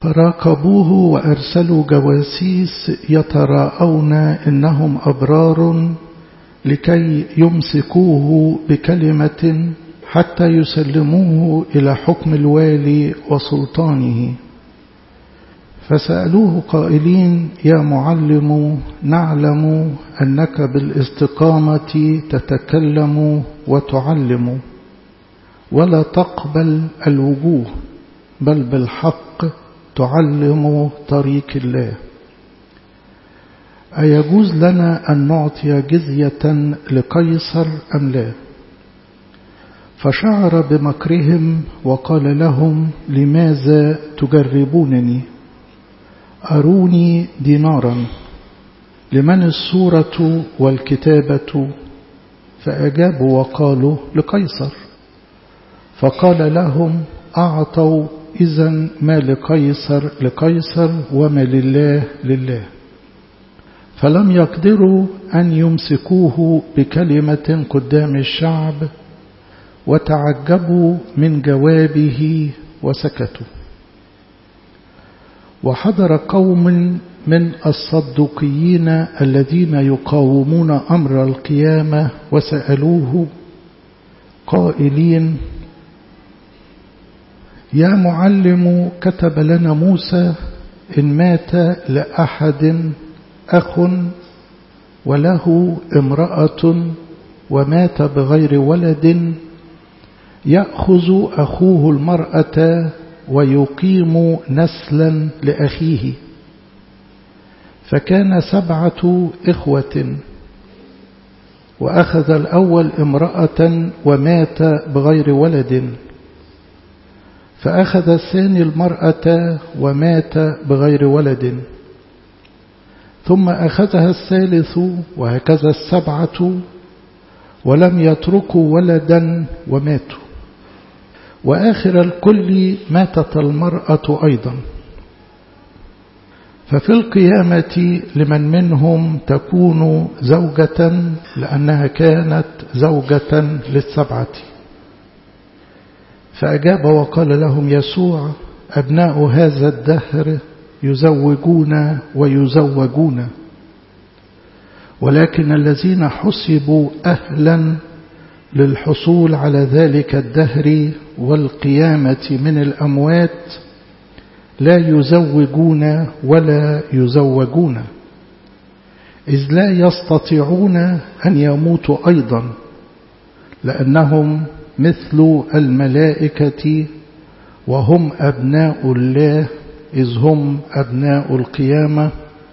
فراقبوه وأرسلوا جواسيس يتراءون إنهم أبرار لكي يمسكوه بكلمة حتى يسلموه إلى حكم الوالي وسلطانه فسألوه قائلين يا معلم نعلم أنك بالاستقامة تتكلم وتعلم ولا تقبل الوجوه بل بالحق تعلم طريق الله أيجوز لنا أن نعطي جزية لقيصر أم لا فشعر بمكرهم وقال لهم لماذا تجربونني أروني دينارا لمن الصورة والكتابة فأجابوا وقالوا لقيصر فقال لهم أعطوا إذا ما لقيصر لقيصر وما لله لله فلم يقدروا أن يمسكوه بكلمة قدام الشعب وتعجبوا من جوابه وسكتوا وحضر قوم من الصدقيين الذين يقاومون أمر القيامة وسألوه قائلين يا معلم كتب لنا موسى إن مات لأحد أخ وله امرأة ومات بغير ولد يأخذ أخوه المرأة ويقيم نسلا لأخيه فكان سبعة إخوة وأخذ الأول امرأة ومات بغير ولد فأخذ الثاني المرأة ومات بغير ولد ثم أخذها الثالث وهكذا السبعة ولم يتركوا ولدا وماتوا وآخر الكل ماتت المرأة أيضا ففي القيامة لمن منهم تكون زوجة لأنها كانت زوجة للسبعة فأجاب وقال لهم يسوع أبناء هذا الدهر يزوجون ويزوجون ولكن الذين حسبوا أهلا للحصول على ذلك الدهر والقيامة من الأموات لا يزوجون ولا يزوجون إذ لا يستطيعون أن يموتوا أيضا لأنهم مثل الملائكة وهم أبناء الله إذ هم أبناء القيامة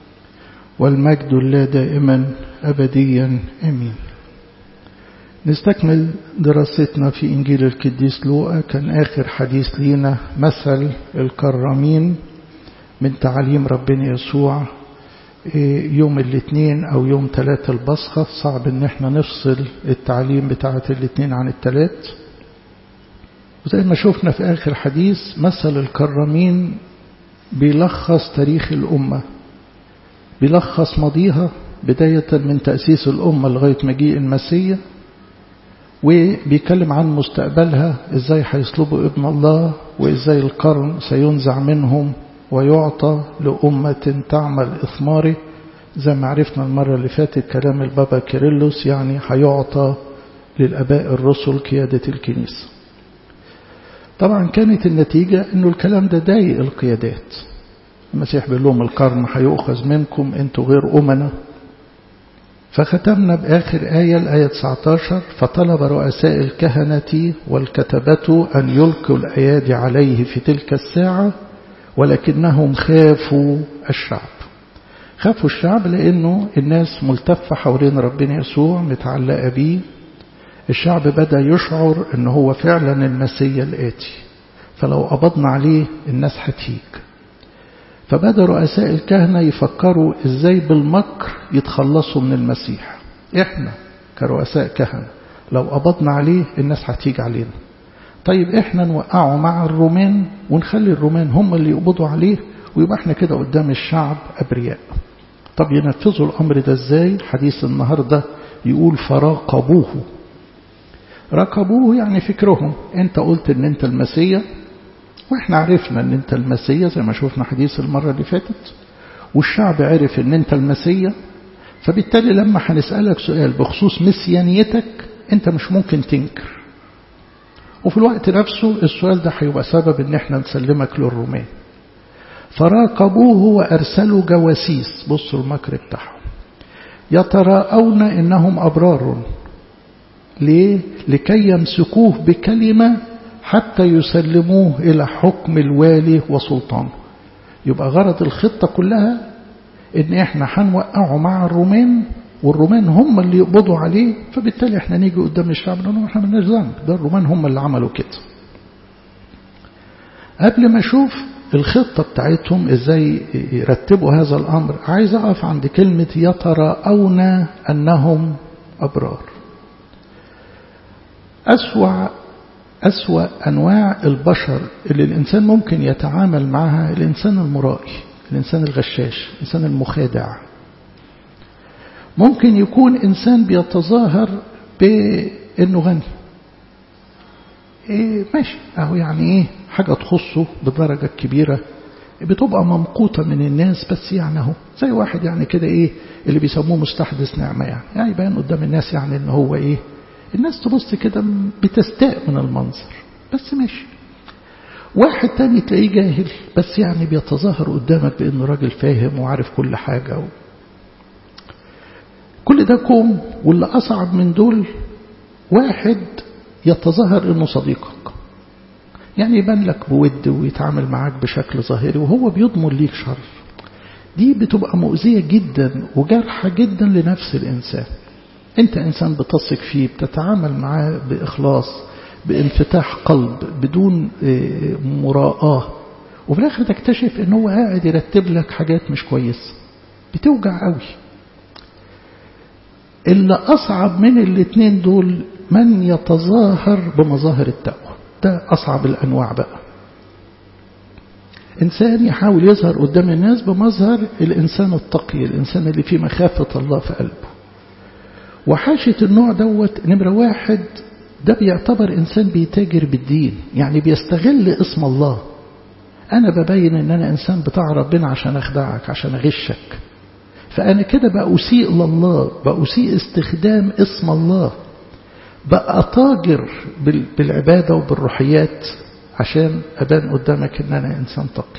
والمجد الله دائما أبديا أمين نستكمل دراستنا في إنجيل القديس لوقا كان آخر حديث لينا مثل الكرامين من تعاليم ربنا يسوع يوم الاثنين أو يوم ثلاث البصخة صعب إن احنا نفصل التعليم بتاعة الاثنين عن الثلاث وزي ما شفنا في آخر حديث مثل الكرامين بيلخص تاريخ الأمة بيلخص ماضيها بداية من تأسيس الأمة لغاية مجيء المسيح وبيتكلم عن مستقبلها ازاي هيصلبوا ابن الله وازاي القرن سينزع منهم ويعطى لأمة تعمل إثماره زي ما عرفنا المرة اللي فاتت كلام البابا كيرلس يعني هيعطى للأباء الرسل قيادة الكنيسة طبعا كانت النتيجة انه الكلام ده ضايق القيادات المسيح بيقول لهم القرن هيؤخذ منكم انتوا غير أمنا فختمنا بآخر آية الآية 19 فطلب رؤساء الكهنة والكتبة أن يلقوا الأيادي عليه في تلك الساعة ولكنهم خافوا الشعب خافوا الشعب لأنه الناس ملتفة حوالين ربنا يسوع متعلقة بيه الشعب بدأ يشعر أنه هو فعلا المسيا الآتي فلو قبضنا عليه الناس هتهيج فبدأ رؤساء الكهنة يفكروا ازاي بالمكر يتخلصوا من المسيح احنا كرؤساء كهنة لو قبضنا عليه الناس هتيجي علينا طيب احنا نوقعه مع الرومان ونخلي الرومان هم اللي يقبضوا عليه ويبقى احنا كده قدام الشعب ابرياء طب ينفذوا الامر ده ازاي حديث النهاردة يقول فراقبوه راقبوه يعني فكرهم انت قلت ان انت المسيح واحنا عرفنا ان انت المسيا زي ما شوفنا حديث المرة اللي فاتت والشعب عرف ان انت المسيا فبالتالي لما هنسألك سؤال بخصوص مسيانيتك انت مش ممكن تنكر وفي الوقت نفسه السؤال ده هيبقى سبب ان احنا نسلمك للرومان فراقبوه وارسلوا جواسيس بصوا المكر بتاعهم يتراءون انهم ابرار ليه لكي يمسكوه بكلمه حتى يسلموه الى حكم الوالي وسلطانه يبقى غرض الخطه كلها ان احنا هنوقعه مع الرومان والرومان هم اللي يقبضوا عليه فبالتالي احنا نيجي قدام الشعب نقول لهم احنا مالناش ذنب ده الرومان هم اللي عملوا كده قبل ما اشوف الخطة بتاعتهم ازاي يرتبوا هذا الامر عايز اقف عند كلمة يتراءون انهم ابرار اسوأ أسوأ أنواع البشر اللي الإنسان ممكن يتعامل معها الإنسان المرائي الإنسان الغشاش الإنسان المخادع ممكن يكون إنسان بيتظاهر بأنه غني إيه ماشي أهو يعني إيه حاجة تخصه بالدرجة الكبيرة بتبقى ممقوتة من الناس بس يعني اهو زي واحد يعني كده إيه اللي بيسموه مستحدث نعمة يعني يعني يبان قدام الناس يعني إن هو إيه الناس تبص كده بتستاء من المنظر بس ماشي واحد تاني تلاقيه جاهل بس يعني بيتظاهر قدامك بأنه راجل فاهم وعارف كل حاجة و... كل ده كوم واللي أصعب من دول واحد يتظاهر أنه صديقك يعني يبان لك بود ويتعامل معاك بشكل ظاهري وهو بيضمن ليك شر دي بتبقى مؤذية جدا وجارحة جدا لنفس الإنسان أنت إنسان بتثق فيه بتتعامل معاه بإخلاص بانفتاح قلب بدون مراءة وفي الآخر تكتشف أنه هو قاعد يرتب لك حاجات مش كويسة بتوجع قوي اللي أصعب من الاثنين دول من يتظاهر بمظاهر التقوى ده أصعب الأنواع بقى إنسان يحاول يظهر قدام الناس بمظهر الإنسان التقي الإنسان اللي فيه مخافة الله في قلبه وحاشة النوع دوت نمرة واحد ده بيعتبر إنسان بيتاجر بالدين يعني بيستغل اسم الله أنا ببين إن أنا إنسان بتاع ربنا عشان أخدعك عشان أغشك فأنا كده بأسيء لله بأسيء استخدام اسم الله بقى تاجر بالعبادة وبالروحيات عشان أبان قدامك إن أنا إنسان تقي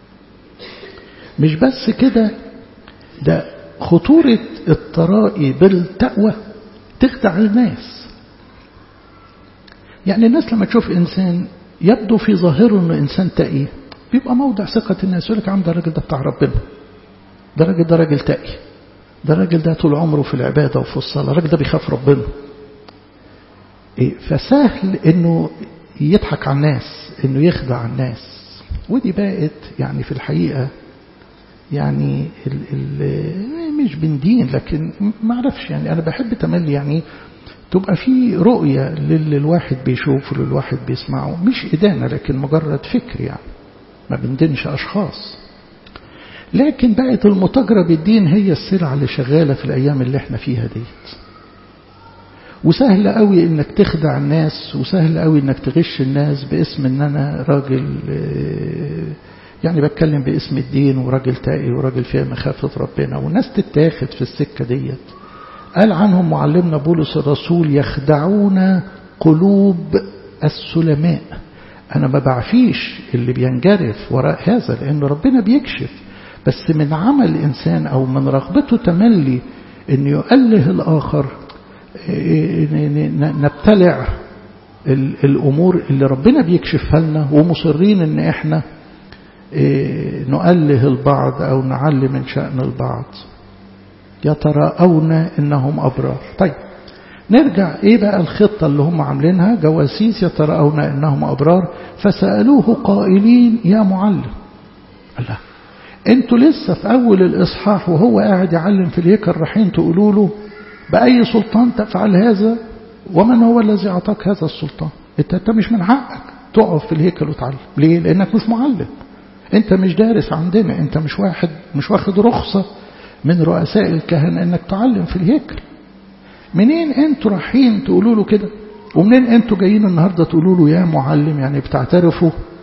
مش بس كده ده خطورة الترائي بالتقوى تخدع الناس يعني الناس لما تشوف إنسان يبدو في ظاهره أنه إنسان تقي بيبقى موضع ثقة الناس يقول لك عم ده الراجل ده بتاع ربنا ده الراجل ده راجل تقي ده الراجل ده طول عمره في العبادة وفي الصلاة الراجل ده بيخاف ربنا إيه فسهل انه يضحك على الناس انه يخدع الناس ودي بقت يعني في الحقيقة يعني ال ال مش بندين لكن ما اعرفش يعني انا بحب تملي يعني تبقى في رؤية للي الواحد بيشوفه للي الواحد بيسمعه مش إدانة لكن مجرد فكر يعني ما بندينش أشخاص لكن بقت المتاجرة بالدين هي السلعة اللي شغالة في الأيام اللي احنا فيها ديت وسهل قوي انك تخدع الناس وسهل قوي انك تغش الناس باسم ان انا راجل يعني بتكلم باسم الدين وراجل تائي وراجل فيها مخافة ربنا والناس تتاخد في السكة ديت قال عنهم معلمنا بولس الرسول يخدعون قلوب السلماء أنا ما بعفيش اللي بينجرف وراء هذا لأن ربنا بيكشف بس من عمل الإنسان أو من رغبته تملي أن يؤله الآخر نبتلع الأمور اللي ربنا بيكشفها لنا ومصرين أن إحنا نؤله البعض أو نعلي من شأن البعض يتراءون إنهم أبرار طيب نرجع إيه بقى الخطة اللي هم عاملينها جواسيس يتراءون إنهم أبرار فسألوه قائلين يا معلم الله انتوا لسه في أول الإصحاح وهو قاعد يعلم في الهيكل رايحين تقولوا له بأي سلطان تفعل هذا ومن هو الذي أعطاك هذا السلطان انت, انت مش من حقك تقف في الهيكل وتعلم ليه لأنك مش معلم انت مش دارس عندنا انت مش واحد مش واخد رخصة من رؤساء الكهنة انك تعلم في الهيكل منين انتوا رايحين تقولوا له كده ومنين انتوا جايين النهاردة تقولوا له يا معلم يعني بتعترفوا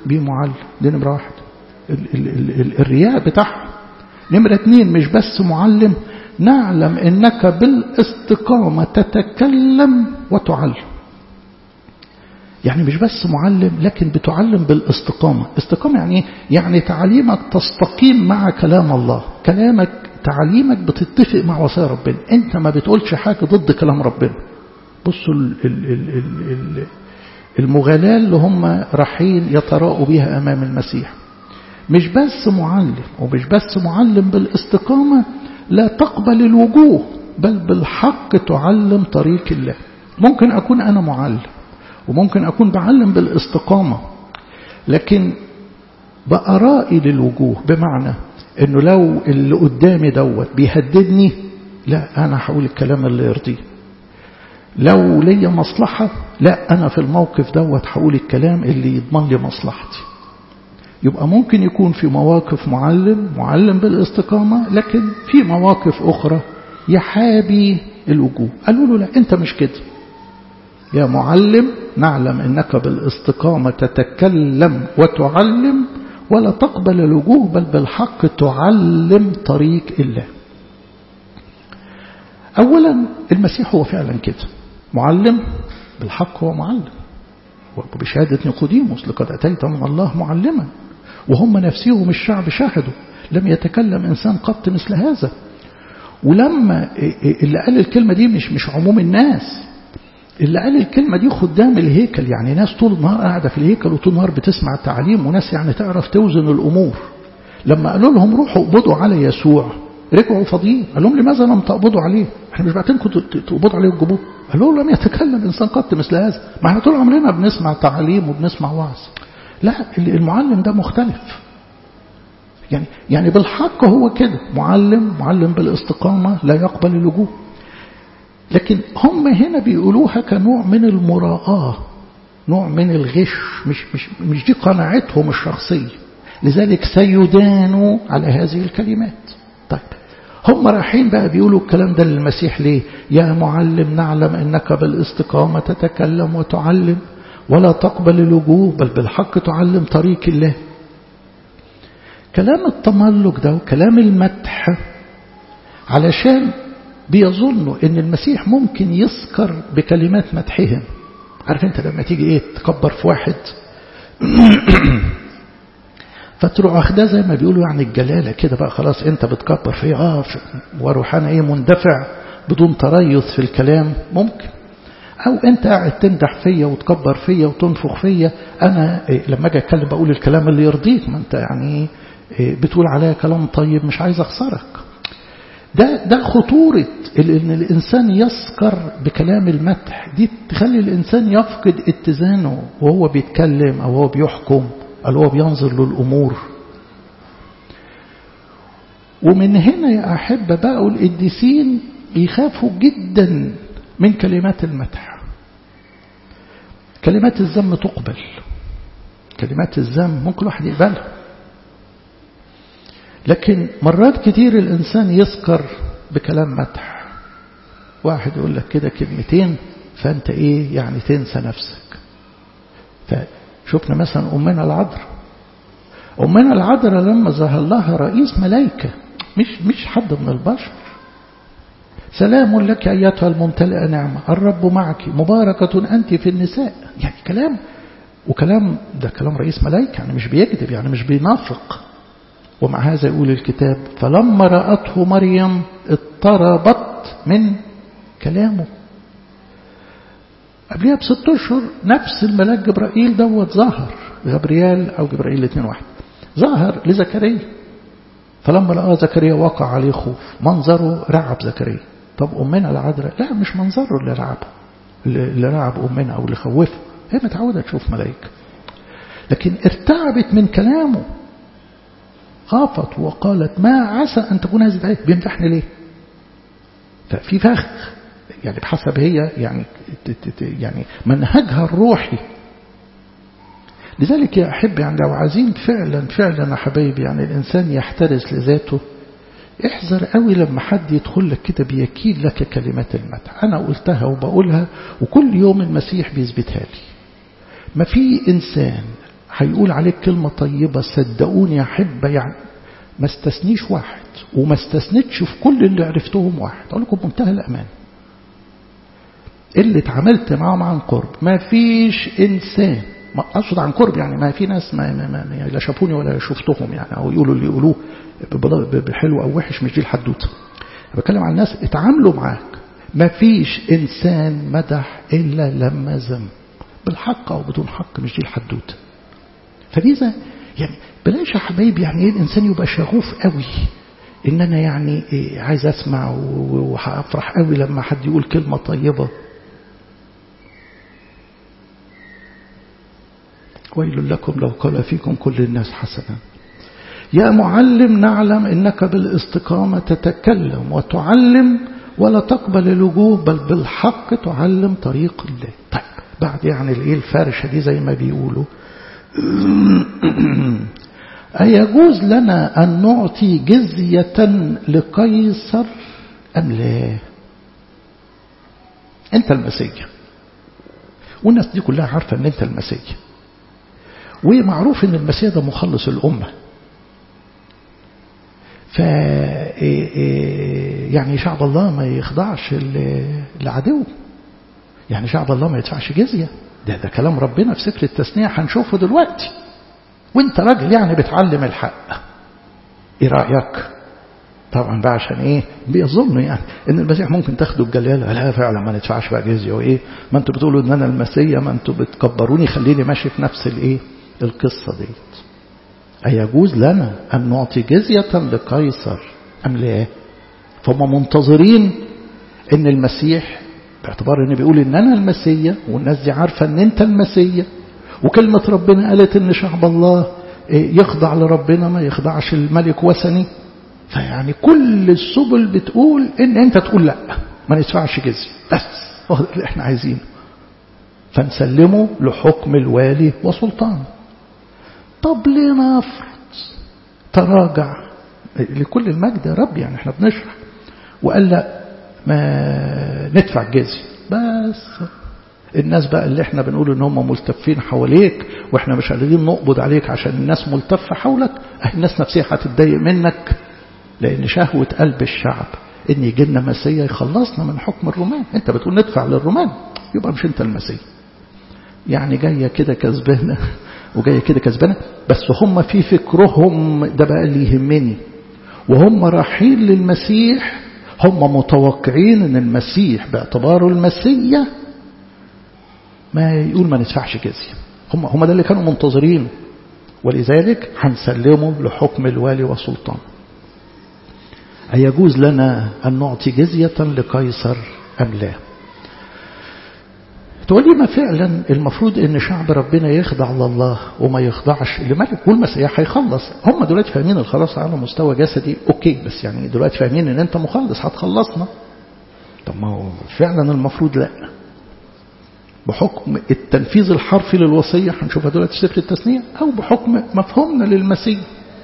بيه معلم دي نمرة واحد ال ال ال ال الرياء بتاعهم نمرة اتنين مش بس معلم نعلم انك بالاستقامة تتكلم وتعلم يعني مش بس معلم لكن بتعلم بالاستقامة استقامة يعني يعني تعليمك تستقيم مع كلام الله كلامك تعليمك بتتفق مع وصايا ربنا انت ما بتقولش حاجة ضد كلام ربنا بصوا ال ال ال ال ال المغالاة اللي هم رايحين يتراءوا بها أمام المسيح مش بس معلم ومش بس معلم بالاستقامة لا تقبل الوجوه بل بالحق تعلم طريق الله ممكن أكون أنا معلم وممكن أكون بعلم بالاستقامة لكن بأرائي للوجوه بمعنى أنه لو اللي قدامي دوت بيهددني لا أنا هقول الكلام اللي يرضيه لو ليا مصلحة لا أنا في الموقف دوت هقول الكلام اللي يضمن لي مصلحتي يبقى ممكن يكون في مواقف معلم معلم بالاستقامة لكن في مواقف أخرى يحابي الوجوه قالوا له لا أنت مش كده يا معلم نعلم أنك بالاستقامة تتكلم وتعلم ولا تقبل الوجوه بل بالحق تعلم طريق الله أولا المسيح هو فعلا كده معلم بالحق هو معلم وبشهادة نيقوديموس لقد أتيت من الله معلما وهم نفسهم الشعب شاهدوا لم يتكلم إنسان قط مثل هذا ولما اللي قال الكلمة دي مش مش عموم الناس اللي قال الكلمة دي خدام الهيكل يعني ناس طول النهار قاعدة في الهيكل وطول النهار بتسمع التعليم وناس يعني تعرف توزن الأمور لما قالوا لهم روحوا اقبضوا على يسوع رجعوا فاضيين قال لهم لماذا لم تقبضوا عليه احنا مش بعتينكم تقبضوا عليه وتجيبوه قالوا لم يتكلم انسان قط مثل هذا ما احنا طول عمرنا بنسمع تعليم وبنسمع وعظ لا المعلم ده مختلف يعني يعني بالحق هو كده معلم معلم بالاستقامة لا يقبل اللجوء لكن هم هنا بيقولوها كنوع من المراءة نوع من الغش مش مش مش دي قناعتهم الشخصية لذلك سيدانوا على هذه الكلمات طيب هم رايحين بقى بيقولوا الكلام ده للمسيح ليه يا معلم نعلم انك بالاستقامة تتكلم وتعلم ولا تقبل الوجوه بل بالحق تعلم طريق الله كلام التملك ده وكلام المدح علشان بيظنوا ان المسيح ممكن يسكر بكلمات مدحهم عارف انت لما تيجي ايه تكبر في واحد فتروح اخدها زي ما بيقولوا يعني الجلالة كده بقى خلاص انت بتكبر فيه اه واروح انا ايه مندفع بدون تريث في الكلام ممكن او انت قاعد تمدح فيا وتكبر فيا وتنفخ فيا انا إيه لما اجي اتكلم بقول الكلام اللي يرضيك ما انت يعني إيه بتقول عليا كلام طيب مش عايز اخسرك ده ده خطورة ان الانسان يسكر بكلام المدح دي تخلي الانسان يفقد اتزانه وهو بيتكلم او هو بيحكم أو هو بينظر للأمور ومن هنا يا أحبة بقوا القديسين بيخافوا جدا من كلمات المدح كلمات الذم تقبل كلمات الذم ممكن واحد يقبلها لكن مرات كتير الإنسان يسكر بكلام مدح واحد يقول لك كده كلمتين فأنت إيه يعني تنسى نفسك فشفنا مثلا أمنا العذراء أمنا العذراء لما ظهر لها رئيس ملائكة مش مش حد من البشر سلام لك أيتها الممتلئة نعمة الرب معك مباركة أنت في النساء يعني كلام وكلام ده كلام رئيس ملائكة يعني مش بيكذب يعني مش بينافق ومع هذا يقول الكتاب فلما رأته مريم اضطربت من كلامه قبلها بست اشهر نفس الملاك جبرائيل دوت ظهر جبريال او جبرائيل الاثنين واحد ظهر لزكريا فلما لقى زكريا وقع عليه خوف منظره رعب زكريا طب امنا العذراء لا مش منظره اللي رعبه اللي رعب امنا او اللي خوفه هي متعوده تشوف ملائكه لكن ارتعبت من كلامه خافت وقالت ما عسى أن تكون هذه الآية بيمدحني ليه ففي فخ يعني بحسب هي يعني يعني منهجها الروحي لذلك يا أحب يعني لو عايزين فعلا فعلا يا حبايبي يعني الإنسان يحترس لذاته احذر قوي لما حد يدخل لك كده بيكيل لك كلمات المدح أنا قلتها وبقولها وكل يوم المسيح بيثبتها لي ما في إنسان هيقول عليك كلمة طيبة صدقوني يا حبة يعني ما استثنيش واحد وما استثنتش في كل اللي عرفتهم واحد أقول لكم بمنتهى الأمان اللي اتعاملت معاهم عن قرب ما فيش إنسان ما أقصد عن قرب يعني ما في ناس ما, ما, ما لا شافوني ولا شفتهم يعني أو يقولوا اللي يقولوه بحلو أو وحش مش دي الحدوته بتكلم عن ناس اتعاملوا معاك ما فيش إنسان مدح إلا لما ذم بالحق أو بدون حق مش دي الحدوته فلذا يعني بلاش يا حبايبي يعني ايه الانسان يبقى شغوف قوي ان انا يعني إيه عايز اسمع وهفرح قوي لما حد يقول كلمه طيبه ويل لكم لو قال فيكم كل الناس حسنا يا معلم نعلم انك بالاستقامه تتكلم وتعلم ولا تقبل الوجوه بل بالحق تعلم طريق الله طيب بعد يعني الايه الفرشه دي زي ما بيقولوا أيجوز لنا أن نعطي جزية لقيصر أم لا أنت المسيح والناس دي كلها عارفة أن أنت المسيح ومعروف أن المسيح ده مخلص الأمة ف يعني شعب الله ما يخضعش لعدو يعني شعب الله ما يدفعش جزيه ده ده كلام ربنا في سفر التثنية هنشوفه دلوقتي وانت راجل يعني بتعلم الحق ايه رأيك طبعا بقى عشان ايه بيظنوا يعني ان المسيح ممكن تاخدوا الجلالة لا فعلا ما ندفعش بقى جزية وايه ما انتوا بتقولوا ان انا المسيح ما انتوا بتكبروني خليني ماشي في نفس الايه القصة ديت أيجوز لنا أن نعطي جزية لقيصر أم لا فهم منتظرين ان المسيح باعتبار ان بيقول ان انا المسيا والناس دي عارفه ان انت المسيا وكلمه ربنا قالت ان شعب الله يخضع لربنا ما يخضعش الملك وثني فيعني كل السبل بتقول ان انت تقول لا ما ندفعش جزيه بس هو ده اللي احنا عايزينه فنسلمه لحكم الوالي وسلطانه طب لنفرض تراجع لكل المجد يا رب يعني احنا بنشرح وقال لا ما ندفع الجزية بس الناس بقى اللي احنا بنقول ان هم ملتفين حواليك واحنا مش قادرين نقبض عليك عشان الناس ملتفة حولك الناس نفسها هتتضايق منك لان شهوة قلب الشعب ان يجي لنا مسيا يخلصنا من حكم الرومان انت بتقول ندفع للرومان يبقى مش انت المسيا يعني جاية كده كسبانة وجاية كده كسبانة بس هم في فكرهم ده بقى اللي يهمني وهم رايحين للمسيح هم متوقعين ان المسيح باعتباره المسيا ما يقول ما ندفعش جزية هم هم ده اللي كانوا منتظرين ولذلك هنسلمه لحكم الوالي والسلطان أيجوز لنا أن نعطي جزية لقيصر أم لا تقول لي ما فعلا المفروض ان شعب ربنا يخضع لله وما يخضعش لملك والمسيح هيخلص هم دلوقتي فاهمين الخلاص على مستوى جسدي اوكي بس يعني دلوقتي فاهمين ان انت مخلص هتخلصنا طب ما هو فعلا المفروض لا بحكم التنفيذ الحرفي للوصية هنشوفها دلوقتي في سفر التثنية أو بحكم مفهومنا للمسيح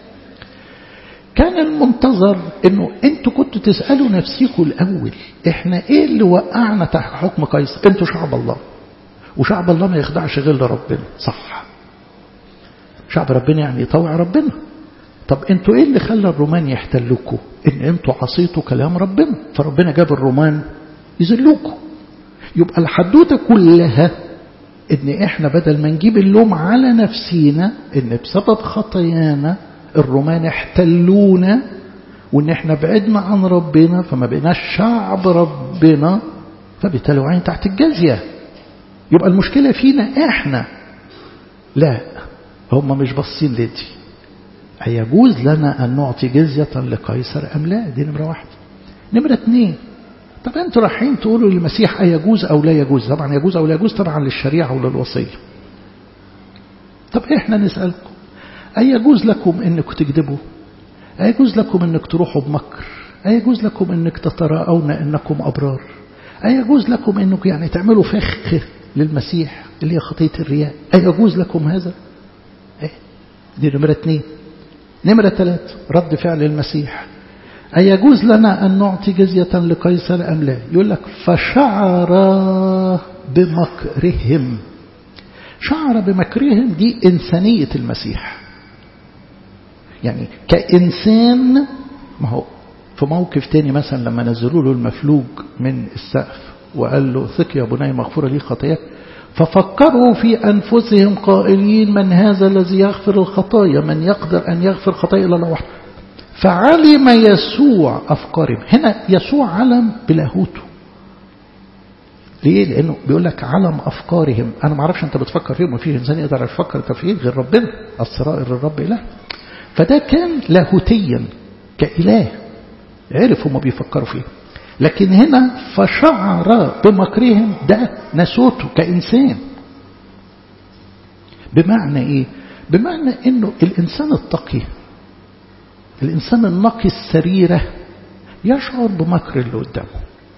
كان المنتظر انه انتوا كنتوا تسألوا نفسيكم الأول احنا ايه اللي وقعنا تحت حكم قيصر انتوا شعب الله وشعب الله ما يخضعش غير لربنا صح شعب ربنا يعني يطوع ربنا طب انتوا ايه اللي خلى الرومان يحتلوكوا ان انتوا عصيتوا كلام ربنا فربنا جاب الرومان يذلوكوا يبقى الحدوته كلها ان احنا بدل ما نجيب اللوم على نفسينا ان بسبب خطايانا الرومان احتلونا وان احنا بعدنا عن ربنا فما بقيناش شعب ربنا فبالتالي واقعين تحت الجزيه يبقى المشكله فينا احنا لا هم مش باصين لدي أيجوز لنا أن نعطي جزية لقيصر أم لا دي نمرة واحدة نمرة اثنين طب أنتوا رايحين تقولوا للمسيح أيجوز أو لا يجوز طبعا يجوز أو لا يجوز طبعا للشريعة وللوصية طب إحنا نسألكم أيجوز لكم أنكم تكذبوا أيجوز لكم أنك تروحوا بمكر أيجوز لكم أنك تتراءون أنكم أبرار أيجوز لكم أنكم يعني تعملوا فخ للمسيح اللي هي خطية الرياء أيجوز لكم هذا إيه؟ دي نمرة اثنين نمرة ثلاث رد فعل المسيح أيجوز لنا أن نعطي جزية لقيصر أم لا يقول لك فشعر بمكرهم شعر بمكرهم دي إنسانية المسيح يعني كإنسان ما هو في موقف تاني مثلا لما نزلوا له المفلوج من السقف وقال له ثق يا بني مغفورة لي خطاياك ففكروا في أنفسهم قائلين من هذا الذي يغفر الخطايا من يقدر أن يغفر خطايا إلا الله وحده فعلم يسوع أفكارهم هنا يسوع علم بلاهوته ليه؟ لأنه بيقول لك علم أفكارهم أنا ما أعرفش أنت بتفكر فيهم ما فيش إنسان يقدر يفكر تفكير غير ربنا السرائر الرب إله فده كان لاهوتيا كإله عرف هم بيفكروا فيه لكن هنا فشعر بمكرهم ده نسوته كإنسان بمعنى إيه بمعنى إنه الإنسان التقي الإنسان النقي السريرة يشعر بمكر اللي قدامه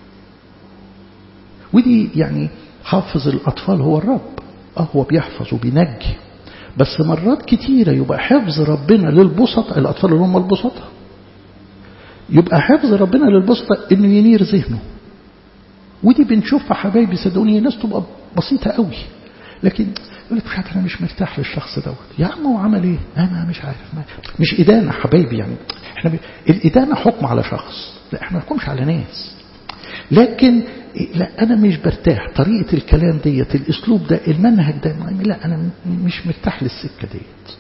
ودي يعني حافظ الأطفال هو الرب اه هو بيحفظ وبينجي بس مرات كتيرة يبقى حفظ ربنا للبسطة الأطفال اللي هم البسطة يبقى حفظ ربنا للبسطة إنه ينير ذهنه ودي بنشوفها حبايبي صدقوني ناس تبقى بسيطة قوي لكن يقول لك مش عارف انا مش مرتاح للشخص دوت يا عم هو عمل ايه انا مش عارف ما. مش ادانه حبايبي يعني احنا ب... الادانه حكم على شخص لا احنا ما نحكمش على ناس لكن لا انا مش برتاح طريقه الكلام ديت الاسلوب ده المنهج ده لا انا مش مرتاح للسكه ديت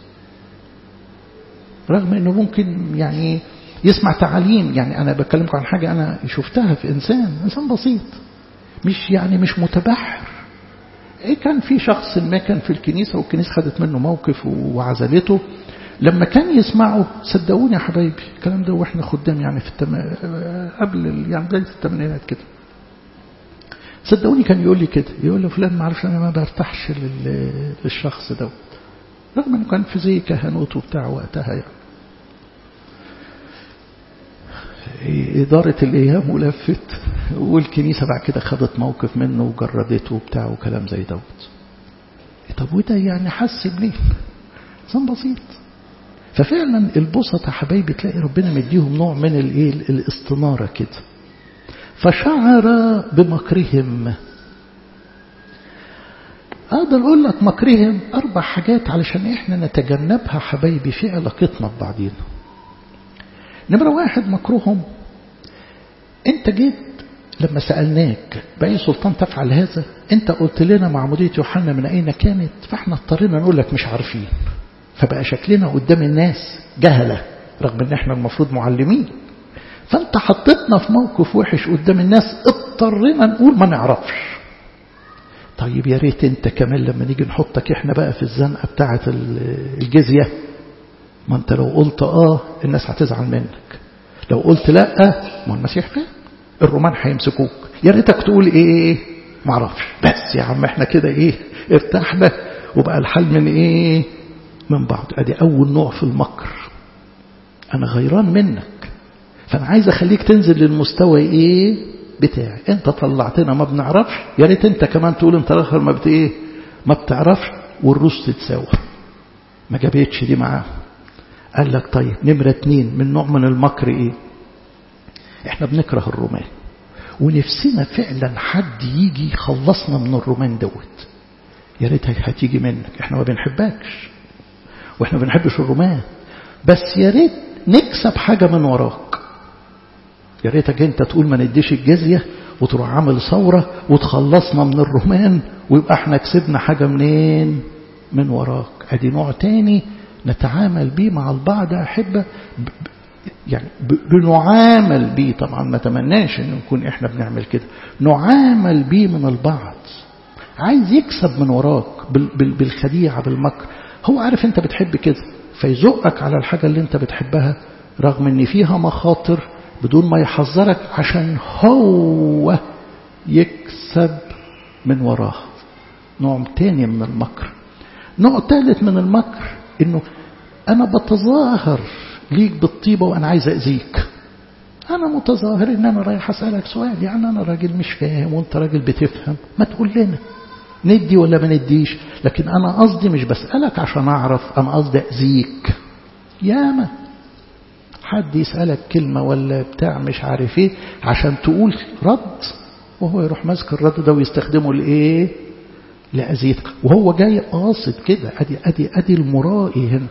رغم انه ممكن يعني يسمع تعاليم يعني انا بكلمكم عن حاجه انا شفتها في انسان انسان بسيط مش يعني مش متبحر إيه كان في شخص ما كان في الكنيسة والكنيسة خدت منه موقف وعزلته لما كان يسمعه صدقوني يا حبايبي الكلام ده واحنا خدام يعني في التم... قبل يعني بداية الثمانينات كده صدقوني كان يقول لي كده يقول لي فلان ما اعرفش انا ما برتاحش لل... للشخص ده رغم انه كان في زي كهنوت وبتاع وقتها يعني إدارة الأيام ولفت والكنيسة بعد كده خدت موقف منه وجردته وبتاع وكلام زي دوت طب وده يعني حس بليه إنسان بسيط ففعلا البسطة حبايبي تلاقي ربنا مديهم نوع من الايه الاستنارة كده فشعر بمكرهم أقدر أقول لك مكرهم أربع حاجات علشان إحنا نتجنبها حبايبي في علاقتنا ببعضينا نمرة واحد مكروهم انت جيت لما سألناك بأي سلطان تفعل هذا انت قلت لنا معمودية يوحنا من أين كانت فاحنا اضطرينا نقول لك مش عارفين فبقى شكلنا قدام الناس جهلة رغم ان احنا المفروض معلمين فانت حطيتنا في موقف وحش قدام الناس اضطرينا نقول ما نعرفش طيب يا ريت انت كمان لما نيجي نحطك احنا بقى في الزنقة بتاعة الجزية ما انت لو قلت اه الناس هتزعل منك لو قلت لا ما المسيح فين الرومان هيمسكوك يا ريتك تقول ايه ما اعرفش بس يا عم احنا كده ايه ارتحنا وبقى الحل من ايه من بعض ادي اول نوع في المكر انا غيران منك فانا عايز اخليك تنزل للمستوى ايه بتاعي انت طلعتنا ما بنعرفش يا ريت انت كمان تقول انت الاخر ما بت ايه ما بتعرفش والروس تتساوى ما جابتش دي معاه قال لك طيب نمرة اتنين من نوع من المكر ايه احنا بنكره الرومان ونفسنا فعلا حد يجي يخلصنا من الرومان دوت يا ريت هتيجي منك احنا ما بنحبكش واحنا ما بنحبش الرومان بس يا ريت نكسب حاجة من وراك يا ريتك انت تقول ما نديش الجزية وتروح عامل ثورة وتخلصنا من الرومان ويبقى احنا كسبنا حاجة منين من وراك ادي نوع تاني نتعامل بيه مع البعض أحبة يعني بنعامل بيه طبعا ما تمناش ان نكون احنا بنعمل كده نعامل بيه من البعض عايز يكسب من وراك بالخديعة بالمكر هو عارف انت بتحب كده فيزقك على الحاجة اللي انت بتحبها رغم ان فيها مخاطر بدون ما يحذرك عشان هو يكسب من وراه نوع تاني من المكر نوع ثالث من المكر انه انا بتظاهر ليك بالطيبة وانا عايز اذيك انا متظاهر ان انا رايح اسألك سؤال يعني انا راجل مش فاهم وانت راجل بتفهم ما تقول لنا ندي ولا ما نديش لكن انا قصدي مش بسألك عشان اعرف انا قصدي اذيك ياما حد يسألك كلمة ولا بتاع مش عارف ايه عشان تقول رد وهو يروح ماسك الرد ده ويستخدمه لايه لأذيتك وهو جاي قاصد كده أدي, أدي, أدي المرائي هنا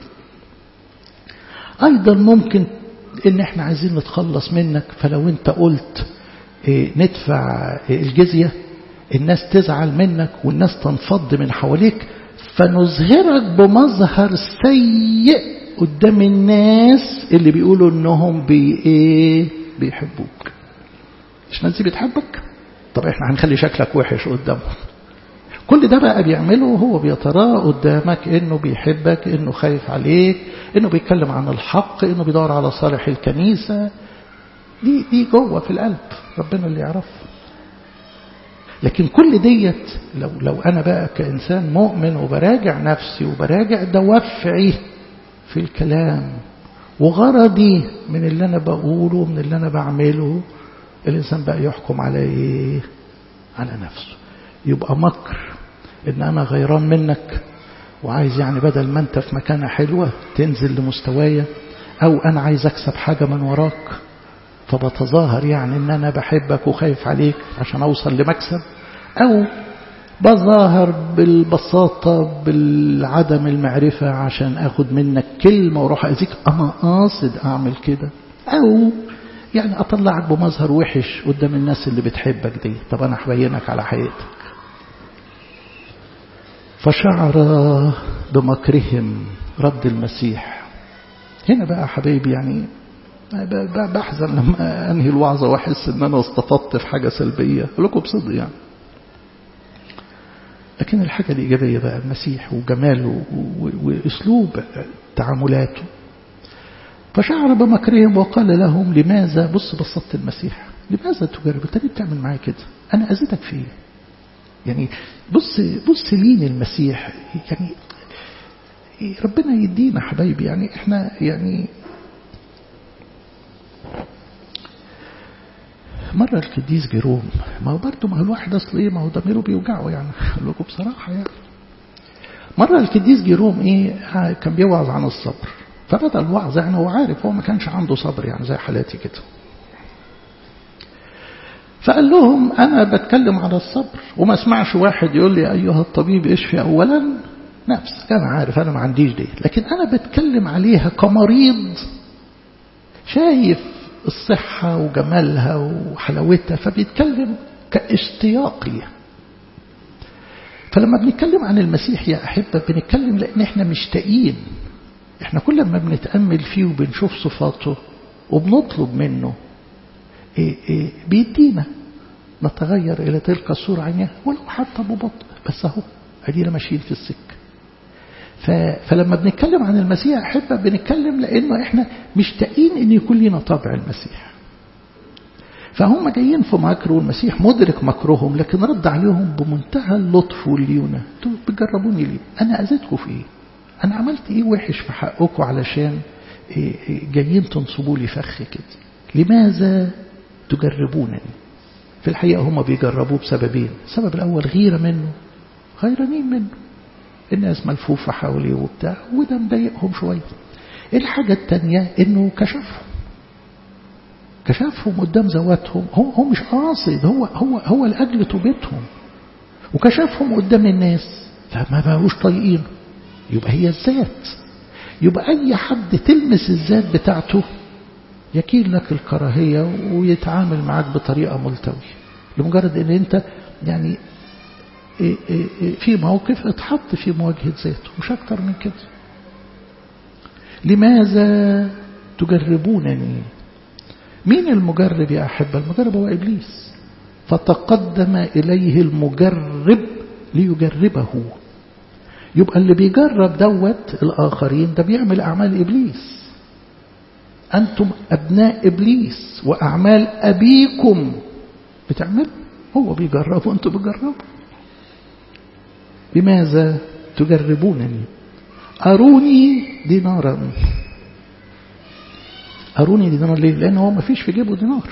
أيضا ممكن إن إحنا عايزين نتخلص منك فلو أنت قلت إيه ندفع إيه الجزية الناس تزعل منك والناس تنفض من حواليك فنظهرك بمظهر سيء قدام الناس اللي بيقولوا انهم بي ايه بيحبوك مش ناس بتحبك طب احنا هنخلي شكلك وحش قدامهم كل ده بقى بيعمله وهو بيتراءى قدامك انه بيحبك انه خايف عليك انه بيتكلم عن الحق انه بيدور على صالح الكنيسة دي دي جوه في القلب ربنا اللي يعرفه لكن كل ديت لو لو انا بقى كانسان مؤمن وبراجع نفسي وبراجع دوافعي في الكلام وغرضي من اللي انا بقوله ومن اللي انا بعمله الانسان بقى يحكم على ايه على نفسه يبقى مكر ان انا غيران منك وعايز يعني بدل ما انت في مكانة حلوة تنزل لمستوايا او انا عايز اكسب حاجة من وراك فبتظاهر يعني ان انا بحبك وخايف عليك عشان اوصل لمكسب او بظاهر بالبساطة بالعدم المعرفة عشان اخد منك كلمة واروح اذيك انا قاصد اعمل كده او يعني اطلعك بمظهر وحش قدام الناس اللي بتحبك دي طب انا هبينك على حقيقتك فشعر بمكرهم رد المسيح هنا بقى حبايبي يعني بحزن لما انهي الوعظه واحس ان انا استفدت في حاجه سلبيه اقول لكم بصدق يعني لكن الحاجه الايجابيه بقى المسيح وجماله واسلوب تعاملاته فشعر بمكرهم وقال لهم لماذا بص بسطت المسيح لماذا تجرب انت ليه بتعمل معايا كده انا اذيتك في ايه يعني بص بص لين المسيح يعني ربنا يدينا حبايبي يعني احنا يعني مرة القديس جيروم ما هو برضه ما هو الواحد اصل ايه ما هو ضميره بيوجعه يعني اقول لكم بصراحة يعني مرة القديس جيروم ايه كان بيوعظ عن الصبر فبدأ الوعظ يعني هو عارف هو ما كانش عنده صبر يعني زي حالاتي كده فقال لهم أنا بتكلم على الصبر وما اسمعش واحد يقول لي أيها الطبيب اشفي أولا نفسك أنا عارف أنا ما عنديش دي لكن أنا بتكلم عليها كمريض شايف الصحة وجمالها وحلاوتها فبيتكلم كاشتياق ليها فلما بنتكلم عن المسيح يا أحبة بنتكلم لأن احنا مشتاقين احنا كل ما بنتأمل فيه وبنشوف صفاته وبنطلب منه إيه إيه بيدينا نتغير إلى تلك الصورة عينها ولو حتى ببطء بس أهو أدينا ماشيين في السكة فلما بنتكلم عن المسيح أحبة بنتكلم لأنه إحنا مشتاقين أن يكون لنا طبع المسيح فهم جايين في مكر والمسيح مدرك مكرهم لكن رد عليهم بمنتهى اللطف والليونة انتوا بتجربوني ليه أنا أذيتكم في إيه أنا عملت إيه وحش في حقكم علشان جايين تنصبوا لي فخ كده لماذا تجربونني في الحقيقة هم بيجربوه بسببين السبب الأول غيرة منه غيرانين منه الناس ملفوفة حواليه وبتاع وده مضايقهم شوية الحاجة التانية انه كشفهم كشفهم قدام ذواتهم هو, هو مش قاصد هو هو هو لأجل توبتهم وكشفهم قدام الناس فما بقوش طايقين يبقى هي الذات يبقى أي حد تلمس الذات بتاعته يكيل لك الكراهية ويتعامل معك بطريقة ملتوية لمجرد ان انت يعني في موقف اتحط في مواجهة ذاته مش أكتر من كده لماذا تجربونني مين المجرب يا أحبة المجرب هو إبليس فتقدم إليه المجرب ليجربه يبقى اللي بيجرب دوت الآخرين ده بيعمل أعمال إبليس أنتم أبناء إبليس وأعمال أبيكم بتعمل هو بيجرب وأنتم بتجربوا لماذا تجربونني أروني دينارا أروني دينارا ليه لأن هو ما فيش في جيبه دينار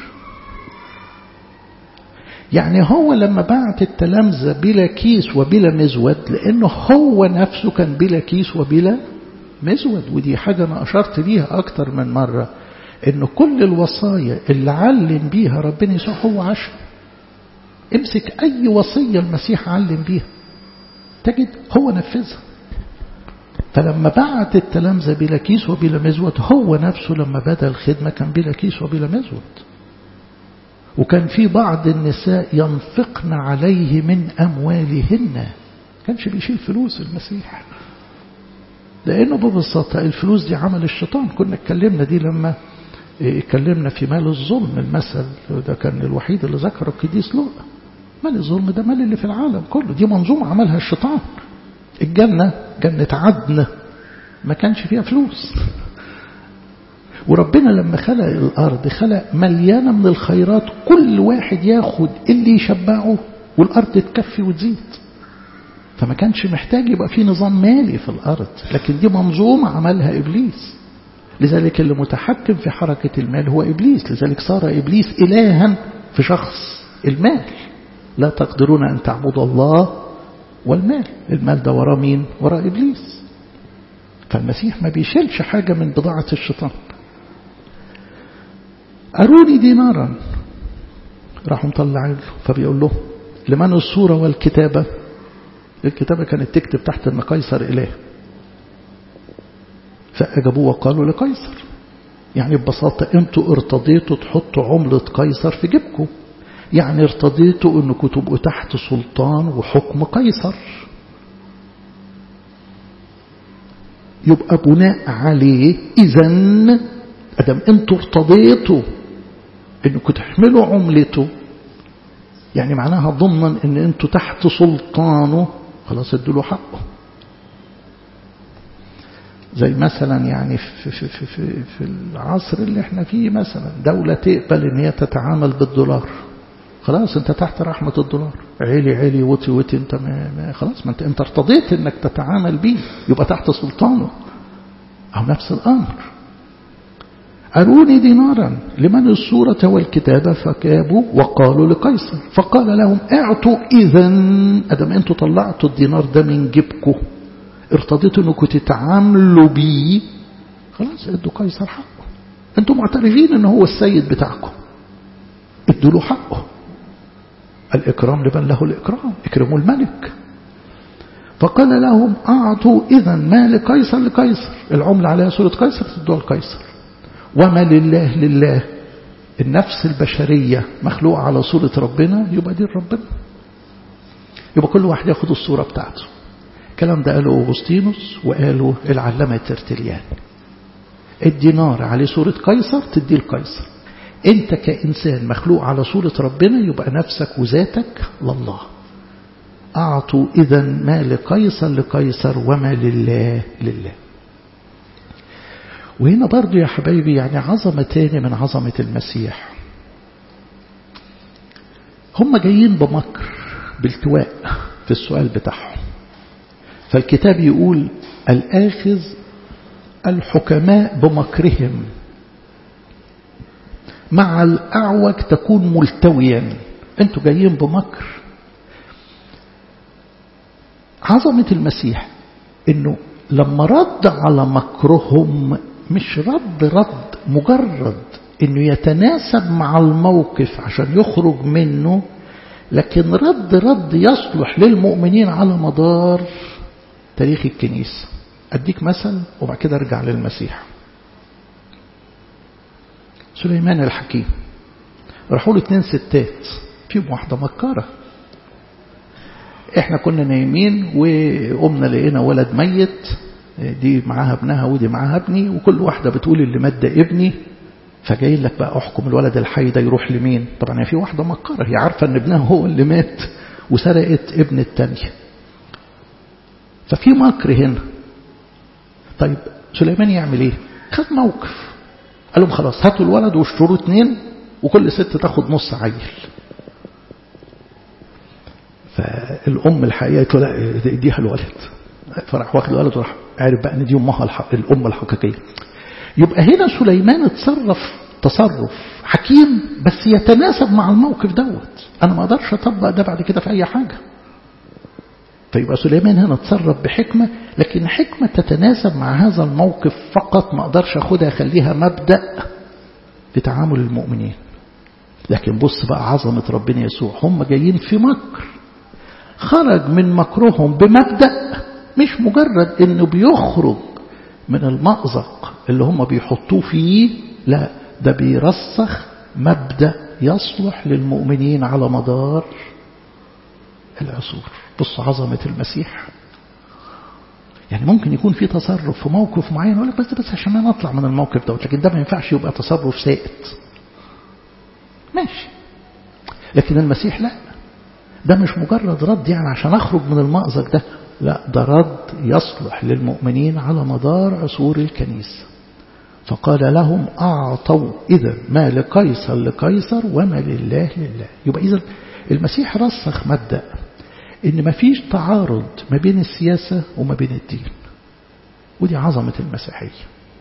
يعني هو لما بعت التلامذة بلا كيس وبلا مزود لأنه هو نفسه كان بلا كيس وبلا مزود ودي حاجة أنا أشرت ليها أكتر من مرة إن كل الوصايا اللي علم بيها ربنا يسوع هو عشر امسك أي وصية المسيح علم بيها تجد هو نفذها فلما بعت التلامذة بلا كيس وبلا مزود هو نفسه لما بدأ الخدمة كان بلا كيس وبلا مزود وكان في بعض النساء ينفقن عليه من أموالهن كانش بيشيل فلوس المسيح لأنه ببساطة الفلوس دي عمل الشيطان كنا اتكلمنا دي لما اتكلمنا في مال الظلم المثل ده كان الوحيد اللي ذكره القديس لوقا مال الظلم ده مال اللي في العالم كله دي منظومة عملها الشيطان الجنة جنة عدن ما كانش فيها فلوس وربنا لما خلق الأرض خلق مليانة من الخيرات كل واحد ياخد اللي يشبعه والأرض تكفي وتزيد فما كانش محتاج يبقى في نظام مالي في الأرض لكن دي منظومة عملها إبليس لذلك اللي متحكم في حركة المال هو إبليس لذلك صار إبليس إلها في شخص المال لا تقدرون أن تعبدوا الله والمال المال ده وراه مين وراء إبليس فالمسيح ما بيشيلش حاجة من بضاعة الشيطان أروني دينارا راحوا مطلع له فبيقول له لمن الصورة والكتابة الكتابة كانت تكتب تحت أن قيصر إله فأجابوه وقالوا لقيصر يعني ببساطة أنتوا ارتضيتوا تحطوا عملة قيصر في جيبكم يعني ارتضيتوا أنكم تبقوا تحت سلطان وحكم قيصر يبقى بناء عليه إذا أدم أنتوا ارتضيتوا أنكم تحملوا عملته يعني معناها ضمنا أن أنتوا تحت سلطانه خلاص ادوا له حقه زي مثلا يعني في, في, في, في, في العصر اللي احنا فيه مثلا دولة تقبل ان هي تتعامل بالدولار خلاص انت تحت رحمة الدولار عيلي عيلي وطي وطي انت ما ما خلاص ما انت انت ارتضيت انك تتعامل بيه يبقى تحت سلطانه او نفس الامر أروني دينارا لمن الصورة والكتابة فكابوا وقالوا لقيصر فقال لهم اعطوا إذا أدم أنتوا طلعتوا الدينار ده من جيبكم ارتضيتوا أنكم تتعاملوا بيه خلاص ادوا قيصر حقه أنتوا معترفين أنه هو السيد بتاعكم ادوا له حقه الإكرام لمن له الإكرام اكرموا الملك فقال لهم أعطوا إذا ما لقيصر لقيصر العملة عليها صورة قيصر تدوها لقيصر وما لله لله النفس البشرية مخلوقة على صورة ربنا يبقى دي ربنا يبقى كل واحد ياخد الصورة بتاعته الكلام ده قاله أغسطينوس وقاله العلامة ترتليان الدينار عليه صورة قيصر تديه لقيصر انت كإنسان مخلوق على صورة ربنا يبقى نفسك وذاتك لله أعطوا إذا ما لقيصر لقيصر وما لله لله وهنا برضو يا حبايبي يعني عظمة تاني من عظمة المسيح هم جايين بمكر بالتواء في السؤال بتاعهم فالكتاب يقول الآخذ الحكماء بمكرهم مع الأعوج تكون ملتويا انتوا جايين بمكر عظمة المسيح انه لما رد على مكرهم مش رد رد مجرد انه يتناسب مع الموقف عشان يخرج منه لكن رد رد يصلح للمؤمنين على مدار تاريخ الكنيسة أديك مثل وبعد كده أرجع للمسيح سليمان الحكيم راحوا له اتنين ستات فيهم واحدة مكارة احنا كنا نايمين وقمنا لقينا ولد ميت دي معاها ابنها ودي معاها ابني وكل واحدة بتقول اللي مات ده ابني فجاي لك بقى احكم الولد الحي ده يروح لمين طبعا في واحدة مكارة هي عارفة ان ابنها هو اللي مات وسرقت ابن التانية ففي مكر هنا طيب سليمان يعمل ايه خد موقف قال لهم خلاص هاتوا الولد واشتروا اتنين وكل ست تاخد نص عيل فالام الحقيقه قالت له لا اديها الولد فراح واخد الولد وراح عارف بقى ان دي امها الحق الام الحقيقيه يبقى هنا سليمان اتصرف تصرف حكيم بس يتناسب مع الموقف دوت انا ما اقدرش اطبق ده بعد كده في اي حاجه فيبقى سليمان هنا اتصرف بحكمه لكن حكمه تتناسب مع هذا الموقف فقط ما اقدرش اخدها اخليها مبدا لتعامل المؤمنين لكن بص بقى عظمه ربنا يسوع هم جايين في مكر خرج من مكرهم بمبدأ مش مجرد انه بيخرج من المأزق اللي هم بيحطوه فيه لا ده بيرسخ مبدأ يصلح للمؤمنين على مدار العصور بص عظمة المسيح يعني ممكن يكون في تصرف في موقف معين يقول لك بس بس عشان انا اطلع من الموقف دوت لكن ده ما ينفعش يبقى تصرف سائد ماشي لكن المسيح لا ده مش مجرد رد يعني عشان اخرج من المأزق ده لا ده رد يصلح للمؤمنين على مدار عصور الكنيسة فقال لهم أعطوا إذا ما لقيصر لقيصر وما لله لله يبقى إذا المسيح رسخ مبدأ إن ما فيش تعارض ما بين السياسة وما بين الدين ودي عظمة المسيحية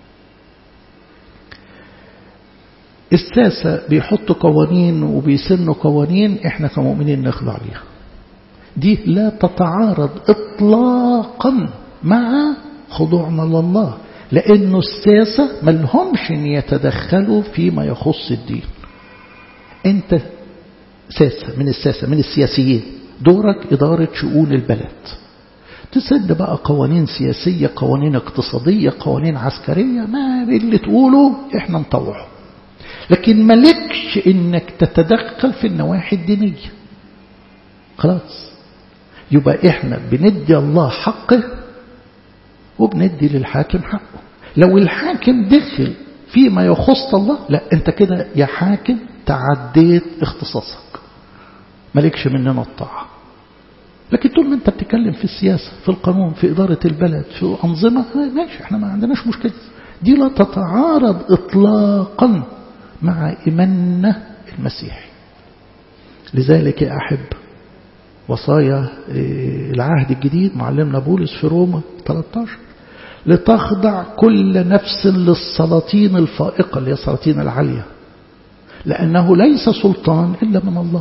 الساسة بيحطوا قوانين وبيسنوا قوانين احنا كمؤمنين نخضع ليها دي لا تتعارض اطلاقا مع خضوعنا لله لانه الساسة ملهمش ان يتدخلوا فيما يخص الدين انت ساسة من الساسة من السياسيين دورك إدارة شؤون البلد تسد بقى قوانين سياسية قوانين اقتصادية قوانين عسكرية ما اللي تقوله احنا نطوعه لكن ملكش انك تتدخل في النواحي الدينية خلاص يبقى احنا بندي الله حقه وبندي للحاكم حقه لو الحاكم دخل فيما يخص الله لا انت كده يا حاكم تعديت اختصاصك مالكش مننا الطاعة لكن طول ما انت بتتكلم في السياسة في القانون في إدارة البلد في أنظمة ماشي احنا ما عندناش مشكلة دي لا تتعارض إطلاقا مع إيماننا المسيحي لذلك يا أحب وصايا العهد الجديد معلمنا بولس في روما 13 لتخضع كل نفس للسلاطين الفائقة اللي هي السلاطين العالية لأنه ليس سلطان إلا من الله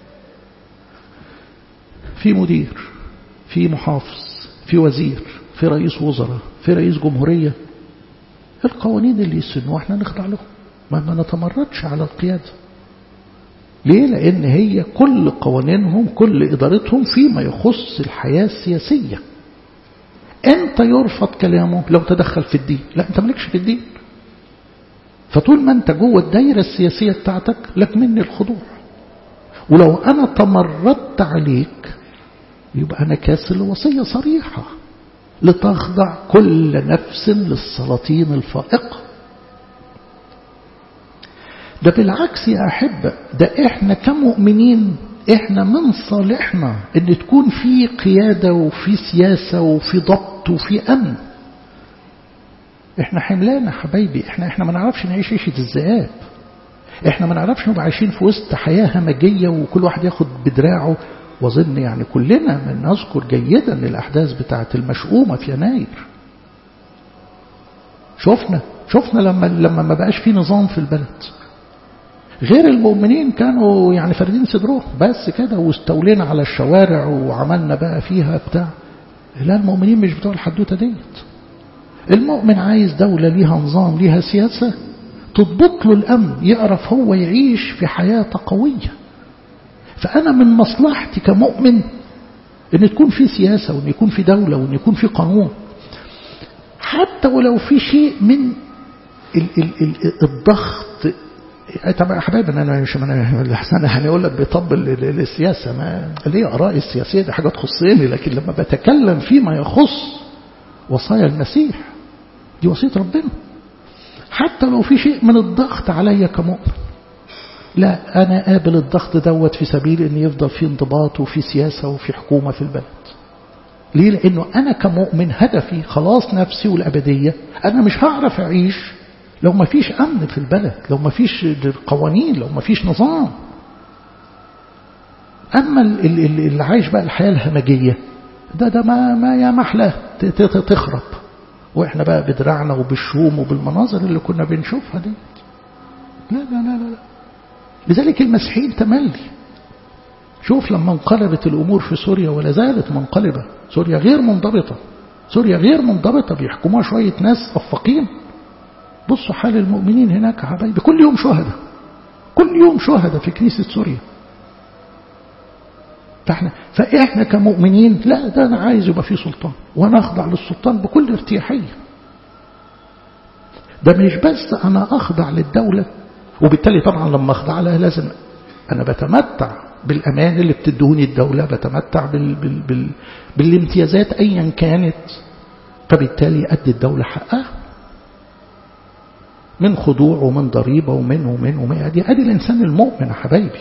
في مدير في محافظ في وزير في رئيس وزراء في رئيس جمهورية القوانين اللي يسنوا احنا نخضع لهم ما, ما نتمردش على القيادة ليه لأن هي كل قوانينهم كل إدارتهم فيما يخص الحياة السياسية أنت يرفض كلامه لو تدخل في الدين لا أنت مالكش في الدين فطول ما أنت جوه الدايرة السياسية بتاعتك لك مني الخضوع ولو أنا تمردت عليك يبقى أنا كاسل وصية صريحة لتخضع كل نفس للسلاطين الفائقة ده بالعكس يا أحبة ده إحنا كمؤمنين إحنا من صالحنا إن تكون في قيادة وفي سياسة وفي ضبط وفي أمن إحنا حملانا حبايبي إحنا إحنا ما نعرفش نعيش عيشة الذئاب إحنا ما نعرفش نبقى عايشين في وسط حياة همجية وكل واحد ياخد بدراعه وظن يعني كلنا من نذكر جيدا الأحداث بتاعة المشؤومة في يناير شفنا شفنا لما لما ما بقاش في نظام في البلد غير المؤمنين كانوا يعني فاردين صدرهم بس كده واستولينا على الشوارع وعملنا بقى فيها بتاع لا المؤمنين مش بتوع الحدوتة ديت المؤمن عايز دولة ليها نظام ليها سياسة تضبط له الأمن يعرف هو يعيش في حياة قوية فأنا من مصلحتي كمؤمن أن تكون في سياسة وأن يكون في دولة وأن يكون في قانون حتى ولو في شيء من ال ال ال الضغط طبعا يا حبايبي انا مش انا الاحسن هنقول لك بيطبل السياسه ما ليه ارائي السياسيه دي حاجه تخصني لكن لما بتكلم فيما يخص وصايا المسيح دي وصيه ربنا حتى لو في شيء من الضغط عليا كمؤمن لا أنا قابل الضغط دوت في سبيل أن يفضل في انضباط وفي سياسة وفي حكومة في البلد ليه لأنه أنا كمؤمن هدفي خلاص نفسي والأبدية أنا مش هعرف أعيش لو ما فيش أمن في البلد لو ما فيش قوانين لو ما فيش نظام أما اللي عايش بقى الحياة الهمجية ده ده ما, ما يا محلاه تخرب وإحنا بقى بدراعنا وبالشوم وبالمناظر اللي كنا بنشوفها دي لا لا لا لا لذلك المسيحيين تملي شوف لما انقلبت الأمور في سوريا ولا زالت منقلبة سوريا غير منضبطة سوريا غير منضبطة بيحكموها شوية ناس أفقين بصوا حال المؤمنين هناك يا حبايبي كل يوم شهداء كل يوم شهداء في كنيسة سوريا فاحنا فاحنا كمؤمنين لا ده انا عايز يبقى في سلطان وانا اخضع للسلطان بكل ارتياحيه ده مش بس انا اخضع للدوله وبالتالي طبعا لما اخضع لها لازم انا بتمتع بالامان اللي بتدوني الدوله بتمتع بال بال بال بالامتيازات ايا كانت فبالتالي ادي الدوله حقها من خضوع ومن ضريبه ومن ومن ومن ادي ادي الانسان المؤمن يا حبايبي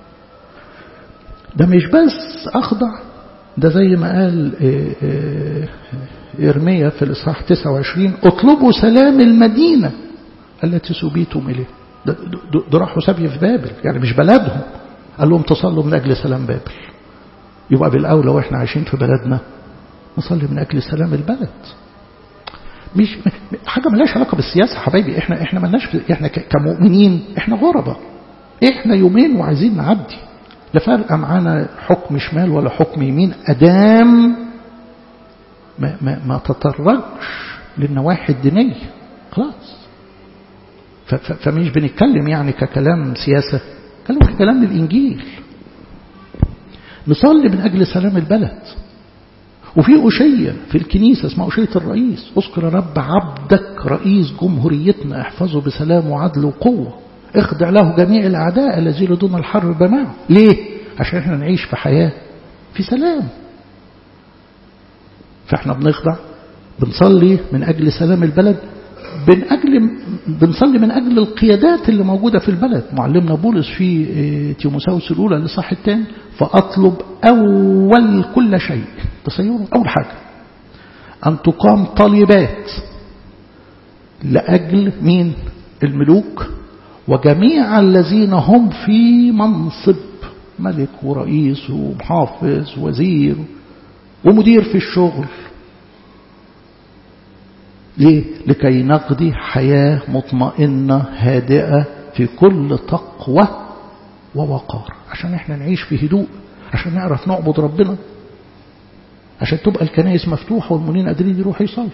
ده مش بس أخضع ده زي ما قال إرميا في الإصحاح 29 اطلبوا سلام المدينة التي سبيتم إليه ده, ده راحوا سبي في بابل يعني مش بلدهم قال لهم تصلوا من أجل سلام بابل يبقى بالأولى وإحنا عايشين في بلدنا نصلي من أجل سلام البلد مش حاجة ملهاش علاقة بالسياسة حبايبي احنا احنا ملناش احنا كمؤمنين احنا غربة احنا يومين وعايزين نعدي لا فرق معانا حكم شمال ولا حكم يمين أدام ما, ما, ما تطرقش للنواحي الدينية خلاص فمش بنتكلم يعني ككلام سياسة كلام ككلام الإنجيل نصلي من أجل سلام البلد وفي أشية في الكنيسة اسمها أشية الرئيس اذكر رب عبدك رئيس جمهوريتنا احفظه بسلام وعدل وقوة اخضع له جميع الأعداء الذين دون الحرب معه ليه؟ عشان احنا نعيش في حياة في سلام فاحنا بنخضع بنصلي من أجل سلام البلد من أجل بنصلي من أجل القيادات اللي موجودة في البلد معلمنا بولس في تيموساوس الأولى لصح الثاني فأطلب أول كل شيء تصيروا أول حاجة أن تقام طالبات لأجل مين الملوك وجميع الذين هم في منصب ملك ورئيس ومحافظ وزير ومدير في الشغل ليه؟ لكي نقضي حياة مطمئنة هادئة في كل تقوى ووقار عشان احنا نعيش في هدوء عشان نعرف نعبد ربنا عشان تبقى الكنائس مفتوحة والمؤمنين قادرين يروحوا يصلوا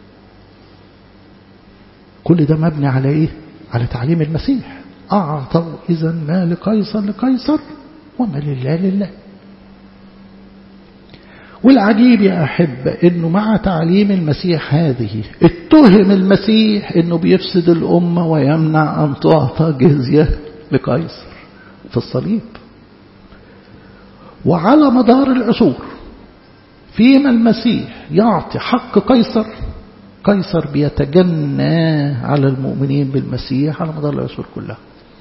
كل ده مبني على ايه؟ على تعليم المسيح أعطوا إذا ما لقيصر لقيصر وما لله لله والعجيب يا أحب أنه مع تعليم المسيح هذه اتهم المسيح أنه بيفسد الأمة ويمنع أن تعطى جزية لقيصر في الصليب وعلى مدار العصور فيما المسيح يعطي حق قيصر قيصر بيتجنى على المؤمنين بالمسيح على مدار العصور كلها